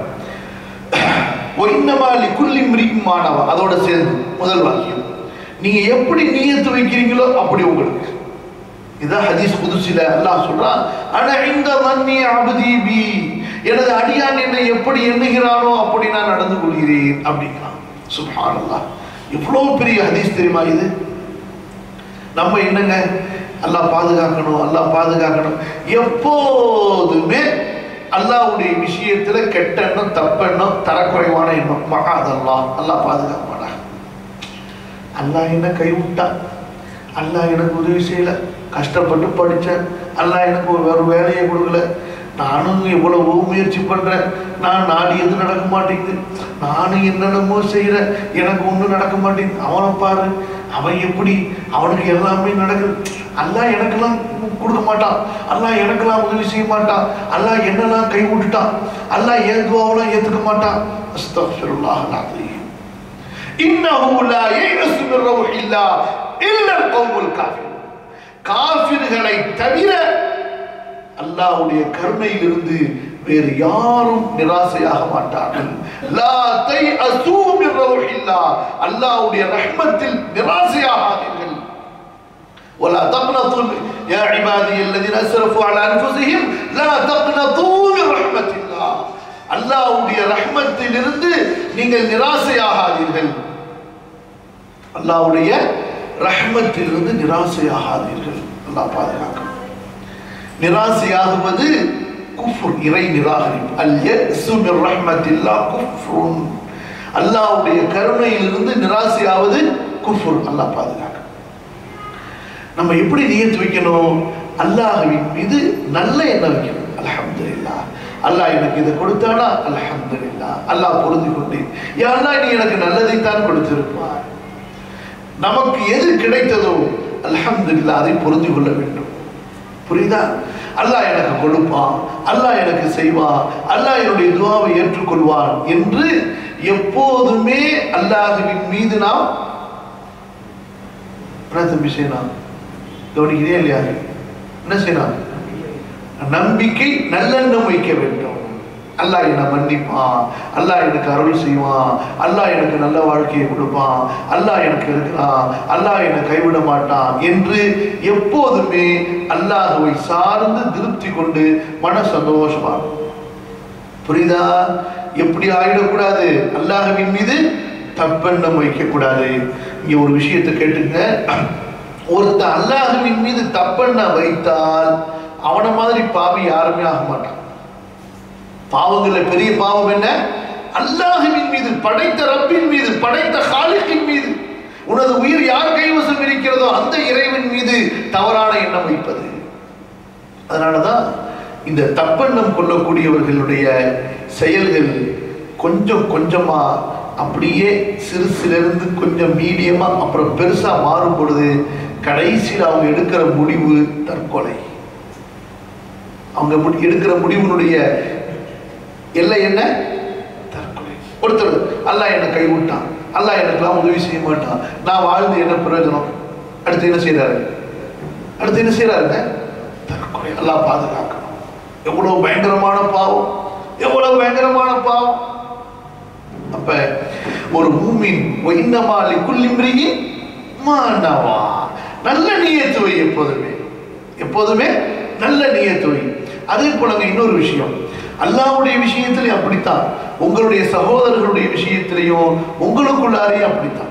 ஒன்னமா லிக்குல்லி மிரிக்கும் மாணவா அதோட சேர்ந்து முதல் வாக்கியம் நீங்க எப்படி நீயத்து வைக்கிறீங்களோ அப்படி உங்களுக்கு இதான் ஹதீஸ் புதுசில அல்லாஹ் சொல்றான் ஆனா இந்த மன்னி அபதி பி எனது அடியான் என்னை எப்படி எண்ணுகிறானோ அப்படி நான் நடந்து கொள்கிறேன் அப்படிங்கிறான் சுப்ஹானல்லாஹ் எவ்வளவு பெரிய ஹதீஸ் தெரியுமா இது நம்ம என்னங்க அல்லாஹ் பாதுகாக்கணும் அல்லாஹ் பாதுகாக்கணும் எப்போதுமே அல்லாஹ்வுடைய விஷயத்துல கெட்ட எண்ணம் தப்பெண்ணம் தரக்குறைவான எண்ணம் மகாதல்லா அல்லாஹ் பாதுகாப்பானா அல்லாஹ் என்ன கைவிட்டான் அல்லாஹ் எனக்கு உதவி செய்யல கஷ்டப்பட்டு படித்தேன் அல்லாஹ் எனக்கு ஒரு வேறு வேலையை கொடுக்கல நானும் எவ்வளவோ முயற்சி பண்றேன் நான் நாடியது நடக்க மாட்டேங்குது நானும் என்னென்னமோ செய்யறேன் எனக்கு ஒன்றும் நடக்க மாட்டேங்குது அவனை பாரு அவன் எப்படி அவனுக்கு எல்லாமே நடக்குது அல்லாஹ் எனக்கெல்லாம் கொடுக்க மாட்டான் அல்லாஹ் எனக்கெல்லாம் உதவி செய்ய மாட்டான் அல்லாஹ் என்னெல்லாம் கை விட்டுட்டான் அல்லாஹ் ஏன் துவாவெல்லாம் ஏத்துக்க மாட்டான் அஸ்தக்ஃபிருல்லாஹ் அல்-அஸீம் இன்னஹு லா யயஸு மின் ரௌஹில்லாஹ் இல்லா அல்-கௌமுல் காஃபிர் காஃபிர்களை தவிர அல்லாஹ்வுடைய கருணையிலிருந்து வேறு யாரும் நிராசையாக மாட்டார்கள் லா தைஅஸூ மின் ரௌஹில்லாஹ் அல்லாஹ்வுடைய ரஹ்மத்தில் நிராசையாகாதீர்கள் ولا تقنطوا يا عبادي الذين اسرفوا على انفسهم لا تقنطوا من رحمه الله அல்லாஹ்வுடைய ரஹ்மத்திலிருந்து நீங்கள் நிராசையாகாதீர்கள் அல்லாஹ்வுடைய ரஹ்மத்திலிருந்து நிராசையாகாதீர்கள் அல்லாஹ் பாதுகாக்கணும் நிராசையாகுவது குஃப்ர் இறை நிராகரிப்பு அல் யஸ்ஸு மிர் ரஹ்மத்தில்லாஹ் குஃப்ருன் அல்லாஹ்வுடைய கருணையிலிருந்து நிராசையாவது குஃப்ர் அல்லாஹ் பாதுகாக்கணும் நம்ம எப்படி நியத்து வைக்கணும் அல்லாஹ்வின் மீது நல்ல எண்ணம் வைக்கணும் அல்ஹம்துலில்லாஹ் அல்லாஹ் எனக்கு இதை கொடுத்தானா அல்ஹம்துலில்லாஹ் அல்லாஹ் பொருந்தி கொண்டு யா அல்லாஹ் நீ எனக்கு நல்லதைத்தான் கொடுத்திருப்பாய் நமக்கு எது கிடைத்ததோ அல்ஹம்துலில்லாஹ் அதை பொருந்தி கொள்ள வேண்டும் புரியுதா அல்லாஹ் எனக்கு கொடுப்பான் அல்லாஹ் எனக்கு செய்வான் அல்லாஹ் என்னுடைய துவாவை ஏற்றுக்கொள்வான் என்று எப்போதுமே அல்லாஹுவின் மீது நாம் என்ன தம்பி செய்யலாம் கவனிக்கிறே இல்லையா என்ன செய்யலாம் நம்பிக்கை நல்லெண்ணம் வைக்க வேண்டும் அல்லாஹ் என்னை மன்னிப்பான் அல்லாஹ் எனக்கு அருள் செய்வான் அல்லாஹ் எனக்கு நல்ல வாழ்க்கையை கொடுப்பான் அல்லாஹ் எனக்கு இருக்கிறான் அல்லாஹ் என்னை கைவிட மாட்டான் என்று எப்போதுமே அல்லாஹுவை சார்ந்து திருப்தி கொண்டு மன சந்தோஷமா புரியுதா எப்படி ஆயிடக்கூடாது அல்லாஹுவின் மீது தப்பெண்ணம் வைக்கக்கூடாது இங்க ஒரு விஷயத்தை கேட்டுங்க ஒருத்த அல்லாஹுவின் மீது தப்பெண்ண வைத்தால் அவன மாதிரி பாவி யாருமே ஆக மாட்டான் பாவங்கள்ல பெரிய பாவம் என்ன அல்லாஹுவின் மீது படைத்த ரப்பின் மீது படைத்த காலிக்கின் மீது உனது உயிர் யார் கைவசம் இருக்கிறதோ அந்த இறைவன் மீது தவறான எண்ணம் வைப்பது அதனாலதான் இந்த தப்பெண்ணம் கொள்ளக்கூடியவர்களுடைய செயல்கள் கொஞ்சம் கொஞ்சமா அப்படியே சிறுசிலிருந்து கொஞ்சம் மீடியமா அப்புறம் பெருசா மாறும் பொழுது கடைசியில் அவங்க எடுக்கிற முடிவு தற்கொலை அவங்க முடி- எடுக்கிற முடிவினுடைய எல்லை என்ன தற்கொலை ஒருத்தர் அல்லாஹ் என்னை கைவிட்டான் அல்லாஹ் எனக்கெல்லாம் உதவி செய்ய மாட்டான் நான் வாழ்ந்து என்ன பிரயோஜனம் அடுத்து என்ன செய்யறாரு அடுத்து என்ன செய்யறாருங்க தற்கொலை அல்லாஹ் பாதுகாக்கணும் எவ்வளவு பயங்கரமான பாவம் எவ்வளவு பயங்கரமான பாவம் அப்ப ஒரு மூமின் இன்னமாலி குல்லிம்ரியின் மானவா நல்ல நியத்து வை எப்போதுமே எப்போதுமே நல்ல நியத்து வை அதே போலங்க இன்னொரு விஷயம் அல்லாஹ்வுடைய விஷயத்திலையும் அப்படித்தான் உங்களுடைய சகோதரர்களுடைய விஷயத்திலையும் உங்களுக்குள்ளாரையும் அப்படித்தான்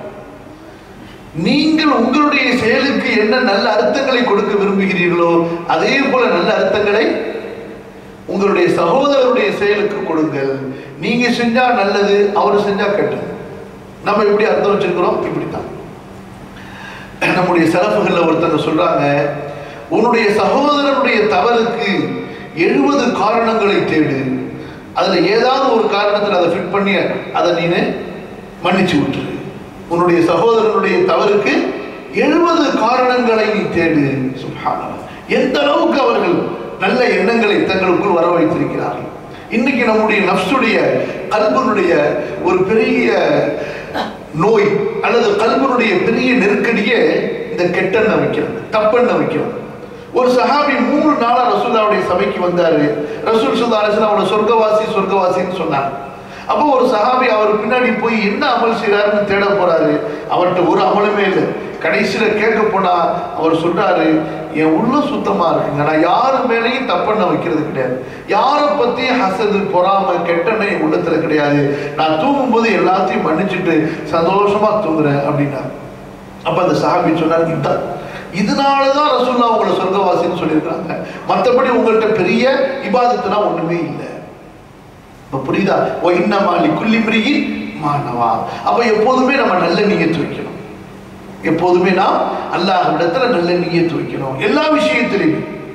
நீங்கள் உங்களுடைய செயலுக்கு என்ன நல்ல அர்த்தங்களை கொடுக்க விரும்புகிறீர்களோ அதே போல நல்ல அர்த்தங்களை உங்களுடைய சகோதரருடைய செயலுக்கு கொடுங்கள் நீங்க செஞ்சா நல்லது அவர் செஞ்சா கெட்டது நம்ம எப்படி அர்த்தம் வச்சிருக்கிறோம் இப்படித்தான் நம்முடைய செலப்புகள்ல ஒருத்தங்க சொல்றாங்க உன்னுடைய சகோதரனுடைய தவறுக்கு எழுபது காரணங்களை தேடு அதுல ஏதாவது ஒரு காரணத்துல அதை ஃபிட் பண்ணி அதை நீனு மன்னிச்சு விட்டுரு உன்னுடைய சகோதரனுடைய தவறுக்கு எழுபது காரணங்களை நீ தேடு சுப்ஹானல்லாஹ் எந்த அளவுக்கு அவர்கள் நல்ல எண்ணங்களை தங்களுக்குள் வர வைத்திருக்கிறார்கள் இன்னைக்கு நம்முடைய நப்சுடைய கல்பனுடைய ஒரு பெரிய நோய் அல்லது கல்பனுடைய பெரிய நெருக்கடியே இந்த கெட்டெண்ண வைக்கிறது தப்பெண்ண வைக்கிறது ஒரு சஹாபி மூணு நாளா ரசூல்லாவுடைய சபைக்கு வந்தாரு ரசூல் சுல்லா அலிஸ்லாம் அவனை சொர்க்கவாசி சொர்க்கவாசின்னு சொன்னாங்க அப்போ ஒரு சஹாபி அவர் பின்னாடி போய் என்ன அமல் செய்யறாருன்னு தேட போறாரு அவர்கிட்ட ஒரு அமலுமே இல்லை கடைசியில கேட்க போனா அவர் சொல்றாரு என் உள்ளம் சுத்தமா இருக்குங்க நான் யாரு மேலேயும் தப்பெண்ண வைக்கிறது கிடையாது யாரை பத்தியும் ஹசது பொறாம கெட்டெண்ணம் என் உள்ளத்துல கிடையாது நான் தூங்கும்போது எல்லாத்தையும் மன்னிச்சுட்டு சந்தோஷமா தூங்குறேன் அப்படின்னாரு அப்ப அந்த சஹாபி சொன்னார் இதுதான் இதனாலதான் ரசூல்லா உங்களை சொர்க்கவாசின்னு சொல்லியிருக்காங்க மற்றபடி உங்கள்கிட்ட பெரிய இபாதத்துனா ஒண்ணுமே இல்லை இப்ப புரியுதா ஓ இன்னமாலி குல்லிம்ரியின் மாணவா அப்ப எப்போதுமே நம்ம நல்ல நியத்து வைக்கணும் எப்போதுமே நாம் அல்லாஹ்விடத்துல நல்ல நியத்து வைக்கணும் எல்லா விஷயத்திலையும்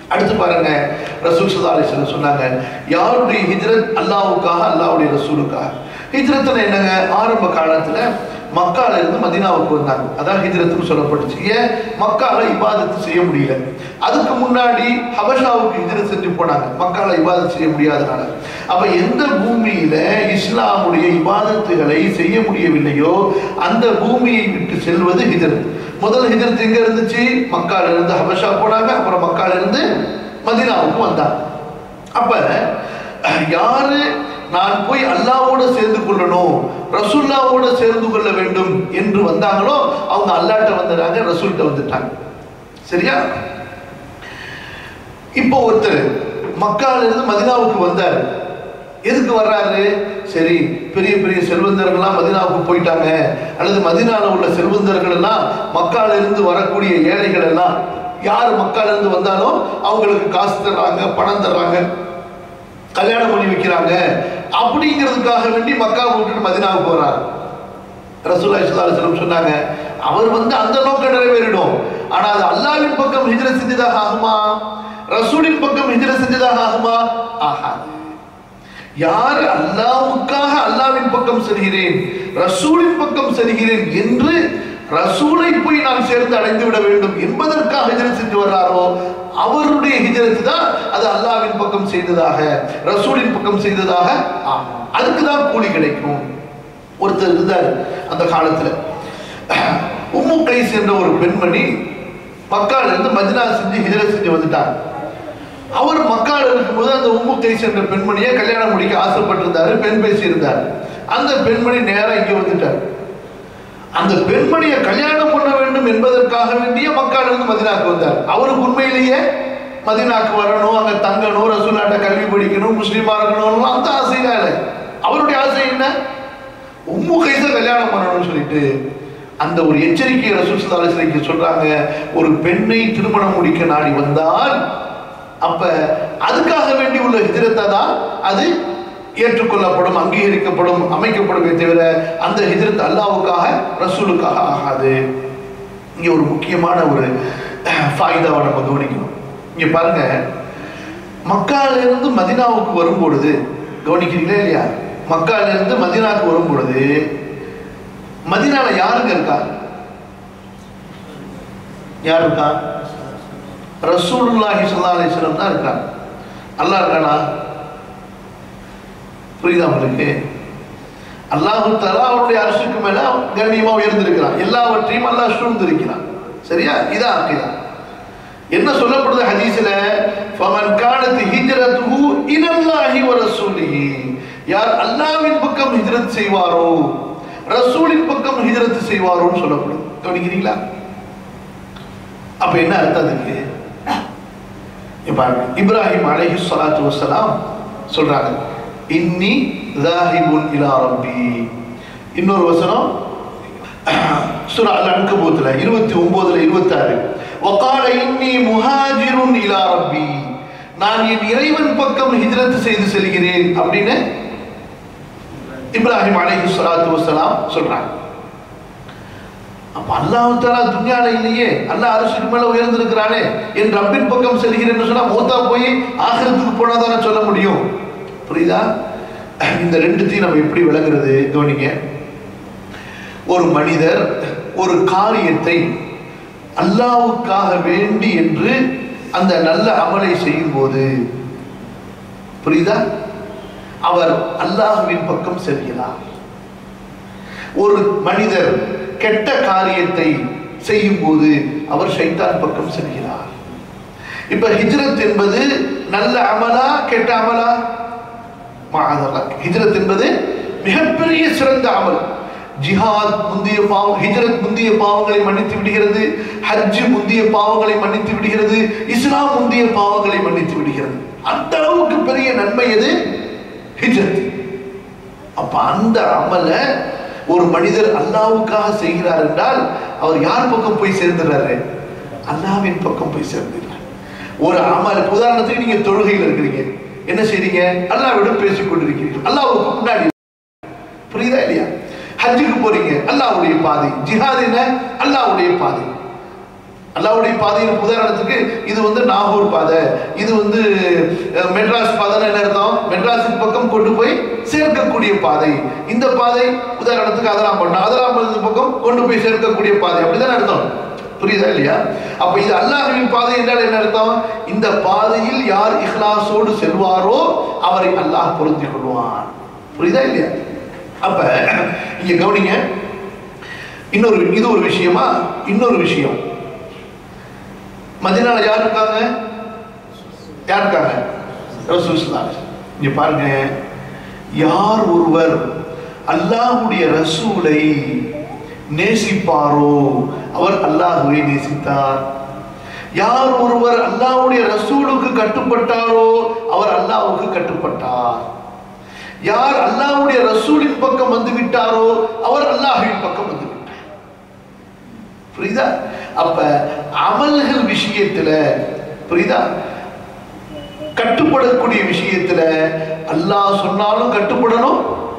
அடுத்து பாருங்க ரசூல் சல்லா அலிஸ்லாம் சொன்னாங்க யாருடைய ஹிஜ்ரத் அல்லாவுக்காக அல்லாவுடைய ரசூலுக்காக ஹிஜ்ரத்னா என்னங்க ஆரம்ப காலத்துல மக்கால இருந்து மதீனாவுக்கு வந்தாங்க அதான் ஹிஜ்ரத்துக்கு சொல்லப்பட்டுச்சு ஏன் மக்கால இபாதத்து செய்ய முடியல அதுக்கு முன்னாடி ஹபஷாவுக்கு ஹிஜ்ரத் செஞ்சு போனாங்க மக்கால இபாதத் செய்ய முடியாதனால அப்ப எந்த பூமியில இஸ்லாமுடைய இபாதத்துகளை செய்ய முடியவில்லையோ அந்த பூமியை விட்டு செல்வது ஹிஜ்ரத் முதல் ஹிஜ்ரத் எங்க இருந்துச்சு மக்கால இருந்து ஹபஷா போனாங்க அப்புறம் மக்கால இருந்து மதீனாவுக்கு வந்தாங்க அப்ப யாரு நான் போய் அல்லாவோட சேர்ந்து கொள்ளணும் ரசூல்லாவோட சேர்ந்து கொள்ள வேண்டும் என்று வந்தாங்களோ அவங்க அல்லாட்ட வந்துடுறாங்க ரசூல்கிட்ட வந்துட்டாங்க சரியா இப்போ ஒருத்தர் மக்கால இருந்து மதினாவுக்கு வந்தார் எதுக்கு வர்றாரு சரி பெரிய பெரிய செல்வந்தர்கள்லாம் மதினாவுக்கு போயிட்டாங்க அல்லது மதினால உள்ள செல்வந்தர்கள் எல்லாம் மக்கால இருந்து வரக்கூடிய ஏழைகள் எல்லாம் யார் மக்கால இருந்து வந்தாலும் அவங்களுக்கு காசு தர்றாங்க பணம் தர்றாங்க கல்யாணம் பண்ணி வைக்கிறாங்க அப்படிங்கிறதுக்காக வேண்டி மக்கா விட்டுட்டு மதினாவுக்கு போறார் ரசூல்லா இஸ்லாம் சொன்னாங்க அவர் வந்து அந்த நோக்கம் நிறைவேறிடும் ஆனா அது அல்லாவின் பக்கம் ஹிஜ்ரத் செஞ்சதாக ஆகுமா ரசூலின் பக்கம் ஹிஜ்ரத் செஞ்சதாக ஆகுமா ஆகாது யார் அல்லாவுக்காக அல்லாவின் பக்கம் செல்கிறேன் ரசூலின் பக்கம் செல்கிறேன் என்று ரசூலை போய் நான் சேர்ந்து அடைந்து விட வேண்டும் என்பதற்காக ஹிஜரத் செஞ்சு வர்றாரோ அவருடைய ஹிஜரத் தான் அது அல்லாவின் பக்கம் செய்ததாக ரசூலின் பக்கம் செய்ததாக ஆகும் அதுக்கு தான் கூலி கிடைக்கும் ஒருத்தர் இருந்தார் அந்த காலத்துல உம்மு கைஸ் என்ற ஒரு பெண்மணி மக்கால இருந்து மதினா செஞ்சு ஹிஜரத் செஞ்சு வந்துட்டாங்க அவர் மக்கால் இருக்கும்போது அந்த உம்மு கைஸ் என்ற பெண்மணியை கல்யாணம் முடிக்க ஆசைப்பட்டிருந்தாரு பெண் பேசியிருந்தார் அந்த பெண்மணி நேரா இங்க வந்துட்டார் அந்த பெண்மணியை கல்யாணம் பண்ண வேண்டும் என்பதற்காக வேண்டிய மக்கால் இருந்து மதினாக்கு வந்தார் அவருக்கு உண்மையிலேயே மதினாக்கு வரணும் அங்க தங்கணும் ரசூலாட்ட கல்வி படிக்கணும் முஸ்லீமா இருக்கணும் அந்த ஆசையில இல்லை அவருடைய ஆசை என்ன உம்மு கைச கல்யாணம் பண்ணணும்னு சொல்லிட்டு அந்த ஒரு எச்சரிக்கையை ரசூல் சல்லாஹ் சொல்றாங்க ஒரு பெண்ணை திருமணம் முடிக்க நாடி வந்தால் அப்ப அதுக்காக வேண்டி உள்ள ஹிஜரத்தை தான் அது ஏற்றுக்கொள்ளப்படும் அங்கீகரிக்கப்படும் அமைக்கப்படுமே தவிர அந்த ஹிஜரத் அல்லாவுக்காக ரசூலுக்காக ஆகாது இங்க ஒரு முக்கியமான ஒரு ஃபாய்தாவை நம்ம கவனிக்கணும் இங்க பாருங்க மக்கால இருந்து மதினாவுக்கு வரும் பொழுது கவனிக்கிறீங்களா இல்லையா மக்கால இருந்து மதினாவுக்கு வரும் பொழுது மதினால யாருங்க இருக்கா யார் இருக்கா ரசூலுல்லாஹி ஸல்லல்லாஹு அலைஹி வஸல்லம் தான் இருக்காங்க அல்லாஹ் இருக்கானா புரியுதா உங்களுக்கு அல்லாஹு தஆலா அவருடைய அரசுக்கு மேல கண்ணியமா உயர்ந்திருக்கிறான் எல்லாவற்றையும் அல்லாஹ் சூழ்ந்திருக்கிறான் சரியா இதான் அக்கீதா என்ன சொல்லப்படுது ஹதீஸ்ல ஃபமன் கானத் ஹிஜ்ரத்துஹு இலல்லாஹி வ ரசூலிஹி யார் அல்லாஹ்வின் பக்கம் ஹிஜ்ரத் செய்வாரோ ரசூலின் பக்கம் ஹிஜ்ரத் செய்வாரோன்னு சொல்லப்படுது கவனிக்கிறீங்களா அப்ப என்ன அர்த்தம் அதுக்கு இப்ப இப்ராஹிம் அலைஹி ஸலாத்து வஸலாம் சொல்றாங்க இன்னி ذاهبுன் இலா ரப்பி இன்னொரு வசனம் சூரா அல் அன்கபூத்ல 29ல 26 وقال இன்னி முஹாஜிருன் இலா ரப்பி நான் என் இறைவன் பக்கம் ஹிஜ்ரத் செய்து செல்கிறேன் அப்படின்னு இப்ராஹிம் அலைஹி ஸலாத்து வஸலாம் சொல்றாங்க அப்ப அல்லாஹ் தாலா துன்யால இல்லையே அல்லாஹ் அரசுக்கு மேல உயர்ந்திருக்கிறானே என் ரப்பின் பக்கம் செல்கிறேன்னு சொன்னா மூத்தா போய் ஆகிரத்துக்கு போனா தானே சொல்ல முடியும் புரியுதா இந்த ரெண்டுத்தையும் நம்ம எப்படி விளங்குறது கவனிங்க ஒரு மனிதர் ஒரு காரியத்தை அல்லாவுக்காக வேண்டி என்று அந்த நல்ல அமலை செய்யும் போது புரியுதா அவர் அல்லாஹுவின் பக்கம் செல்கிறார் ஒரு மனிதர் கெட்ட காரியத்தை செய்யும் போது அவர் ஷைத்தான் பக்கம் செல்கிறார் இப்ப ஹிஜ்ரத் என்பது நல்ல அமலா கெட்ட அமலா ஹிஜ்ரத் என்பது மிகப்பெரிய சிறந்த அமல் ஜிஹாத் முந்திய பாவம் ஹிஜ்ரத் முந்திய பாவங்களை மன்னித்து விடுகிறது ஹஜ் முந்திய பாவங்களை மன்னித்து விடுகிறது இஸ்லாம் முந்திய பாவங்களை மன்னித்து விடுகிறது அந்த அளவுக்கு பெரிய நன்மை எது ஹிஜ்ரத் அப்ப அந்த அமல ஒரு மனிதர் அல்லாவுக்காக செய்கிறார் என்றால் அவர் யார் பக்கம் போய் சேர்ந்துடுறாரு அல்லாவின் பக்கம் போய் சேர்ந்துடுறார் ஒரு அமல் உதாரணத்துக்கு நீங்க தொழுகையில் இருக்கிறீங்க என்ன செய்றீங்க அல்லாவிடம் பேசிக் கொண்டிருக்கிறீர்கள் அல்லாவுக்கு முன்னாடி புரியுதா இல்லையா ஹஜ்ஜுக்கு போறீங்க அல்லாவுடைய பாதை ஜிஹாத் என்ன அல்லாவுடைய பாதை அல்லாவுடைய பாதையின் உதாரணத்துக்கு இது வந்து நாகூர் பாதை இது வந்து அஹ், மெட்ராஸ் பாதைன்னு என்ன அர்த்தம் மெட்ராஸுக்கு பக்கம் கொண்டு போய் சேர்க்கக்கூடிய பாதை இந்த பாதை உதாரணத்துக்கு அதெல்லாம் பண்ணோம் அதெல்லாம் பக்கம் கொண்டு போய் சேர்க்கக்கூடிய பாதை அப்படிதான் அர்த்தம் புரியுதா இல்லையா அப்ப இது அல்லாஹ்வின் பாதை என்றால் என்ன அர்த்தம் இந்த பாதையில் யார் இஹ்லாஸோடு செல்வாரோ அவரை அல்லாஹ் பொருந்திக் கொள்வான் புரியுதா இல்லையா அப்ப இங்க கவனிங்க இன்னொரு இது ஒரு விஷயமா இன்னொரு விஷயம் மதினால யார் இருக்காங்க யார் இருக்காங்க ரசூல் ஸல்லல்லாஹு அலைஹி வஸல்லம். இங்க பாருங்க யார் ஒருவர் அல்லாஹ்வுடைய ரசூலை நேசிப்பாரோ அவர் அல்லாஹ்வை நேசித்தார் யார் ஒருவர் அல்லாஹ்வுடைய ரசூலுக்கு கட்டுப்பட்டாரோ அவர் அல்லாஹ்வுக்கு கட்டுப்பட்டார் யார் அல்லாஹ்வுடைய ரசூலின் பக்கம் வந்து விட்டாரோ அவர் அல்லாஹ்வின் பக்கம் வந்து விட்டார் புரியுதா அப்ப அமல்கள் விஷயத்துல புரியுதா கட்டுப்படக்கூடிய விஷயத்துல அல்லாஹ் சொன்னாலும் கட்டுப்படணும்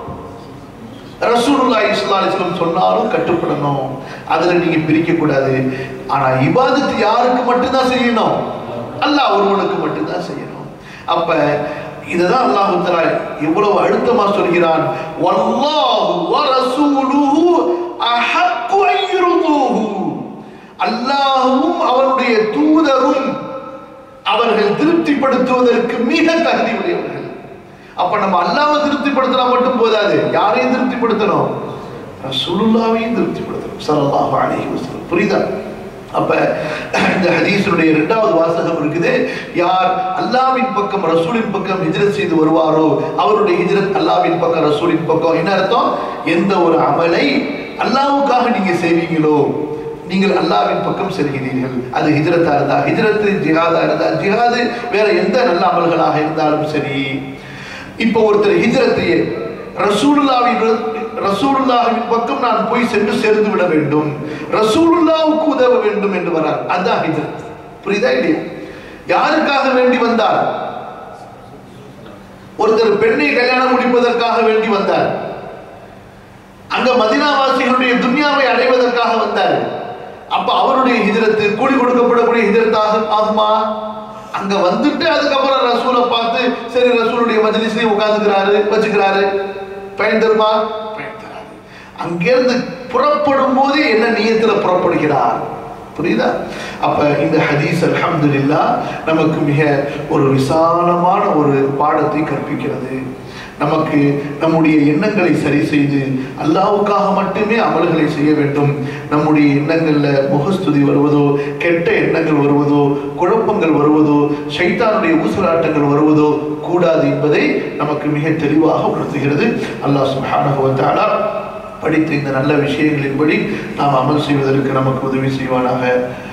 ரசூலுல்லாஹி ஸல்லல்லாஹு அலைஹி வஸல்லம் சொன்னாலும் கட்டுப்படணும் அதுல நீங்க பிரிக்க கூடாது ஆனா இபாதத் யாருக்கு மட்டும்தான் செய்யணும் அல்லாஹ் ஒருவனுக்கு மட்டும்தான் செய்யணும் அப்ப இதுதான் அல்லாஹ் தஆலா எவ்வளவு அழுத்தமா சொல்கிறான் வல்லாஹு வ ரசூலுஹு அஹக்கு அன் யுர்தூஹு அல்லாஹ்வும் அவருடைய தூதரும் அவர்கள் திருப்திப்படுத்துவதற்கு மிக தகுதி உடையவர்கள் அப்ப நம்ம அல்லாஹ்வை திருப்திப்படுத்தினா மட்டும் போதாது யாரையும் திருப்திப்படுத்தணும் ரசூலுல்லாவையும் திருப்திப்படுத்தணும் ஸல்லல்லாஹு அலைஹி வஸல்லம் புரியுதா அப்ப இந்த ஹதீஸுடைய இரண்டாவது வாசகம் இருக்குது யார் அல்லாவின் பக்கம் ரசூலின் பக்கம் ஹிஜ்ரத் செய்து வருவாரோ அவருடைய ஹிஜ்ரத் அல்லாவின் பக்கம் ரசூலின் பக்கம் என்ன அர்த்தம் எந்த ஒரு அமலை அல்லாவுக்காக நீங்க செய்வீங்களோ நீங்கள் அல்லாவின் பக்கம் செல்கிறீர்கள் அது ஹிஜ்ரத்தா இருந்தா ஹிஜ்ரத்து ஜிஹாதா இருந்தா ஜிஹாது வேற எந்த நல்ல அமல்களாக இருந்தாலும் சரி இப்போ ஒருத்தர் ஹிஜ்ரத்தையே ரசூலுல்லாவின் ரசூலுல்லாவின் பக்கம் நான் போய் சென்று சேர்ந்து விட வேண்டும் ரசூலுல்லாவுக்கு உதவ வேண்டும் என்று வரார் அதான் ஹிஜ்ரத் புரியுதா இல்லையா யாருக்காக வேண்டி வந்தார் ஒருத்தர் பெண்ணை கல்யாணம் முடிப்பதற்காக வேண்டி வந்தார் அங்க மதினாவாசிகளுடைய துன்யாவை அடைவதற்காக வந்தார் அப்ப அவருடைய ஹிஜரத்து கூலி கொடுக்கப்படக்கூடிய ஹிஜரத்தாக ஆகுமா அங்க வந்துட்டு அதுக்கப்புறம் ரசூலை பார்த்து சரி ரசூலுடைய மஜ்லிஸ்லயும் உட்கார்ந்துக்கிறாரு வச்சுக்கிறாரு பயன் தருமா பயன் தராது அங்கிருந்து புறப்படும் போதே என்ன நியத்துல புறப்படுகிறார் புரியுதா அப்ப இந்த ஹதீஸ் அல்ஹம்துலில்லாஹ் நமக்கு மிக ஒரு விசாலமான ஒரு பாடத்தை கற்பிக்கிறது நமக்கு நம்முடைய எண்ணங்களை சரி செய்து அல்லாவுக்காக மட்டுமே அமல்களை செய்ய வேண்டும் நம்முடைய எண்ணங்கள்ல முகஸ்துதி வருவதோ கெட்ட எண்ணங்கள் வருவதோ குழப்பங்கள் வருவதோ சைத்தானுடைய ஊசலாட்டங்கள் வருவதோ கூடாது என்பதை நமக்கு மிக தெளிவாக உணர்த்துகிறது அல்லாஹ் சுப்ஹானஹு வ தஆலா படித்த இந்த நல்ல விஷயங்களின்படி நாம் அமல் செய்வதற்கு நமக்கு உதவி செய்வானாக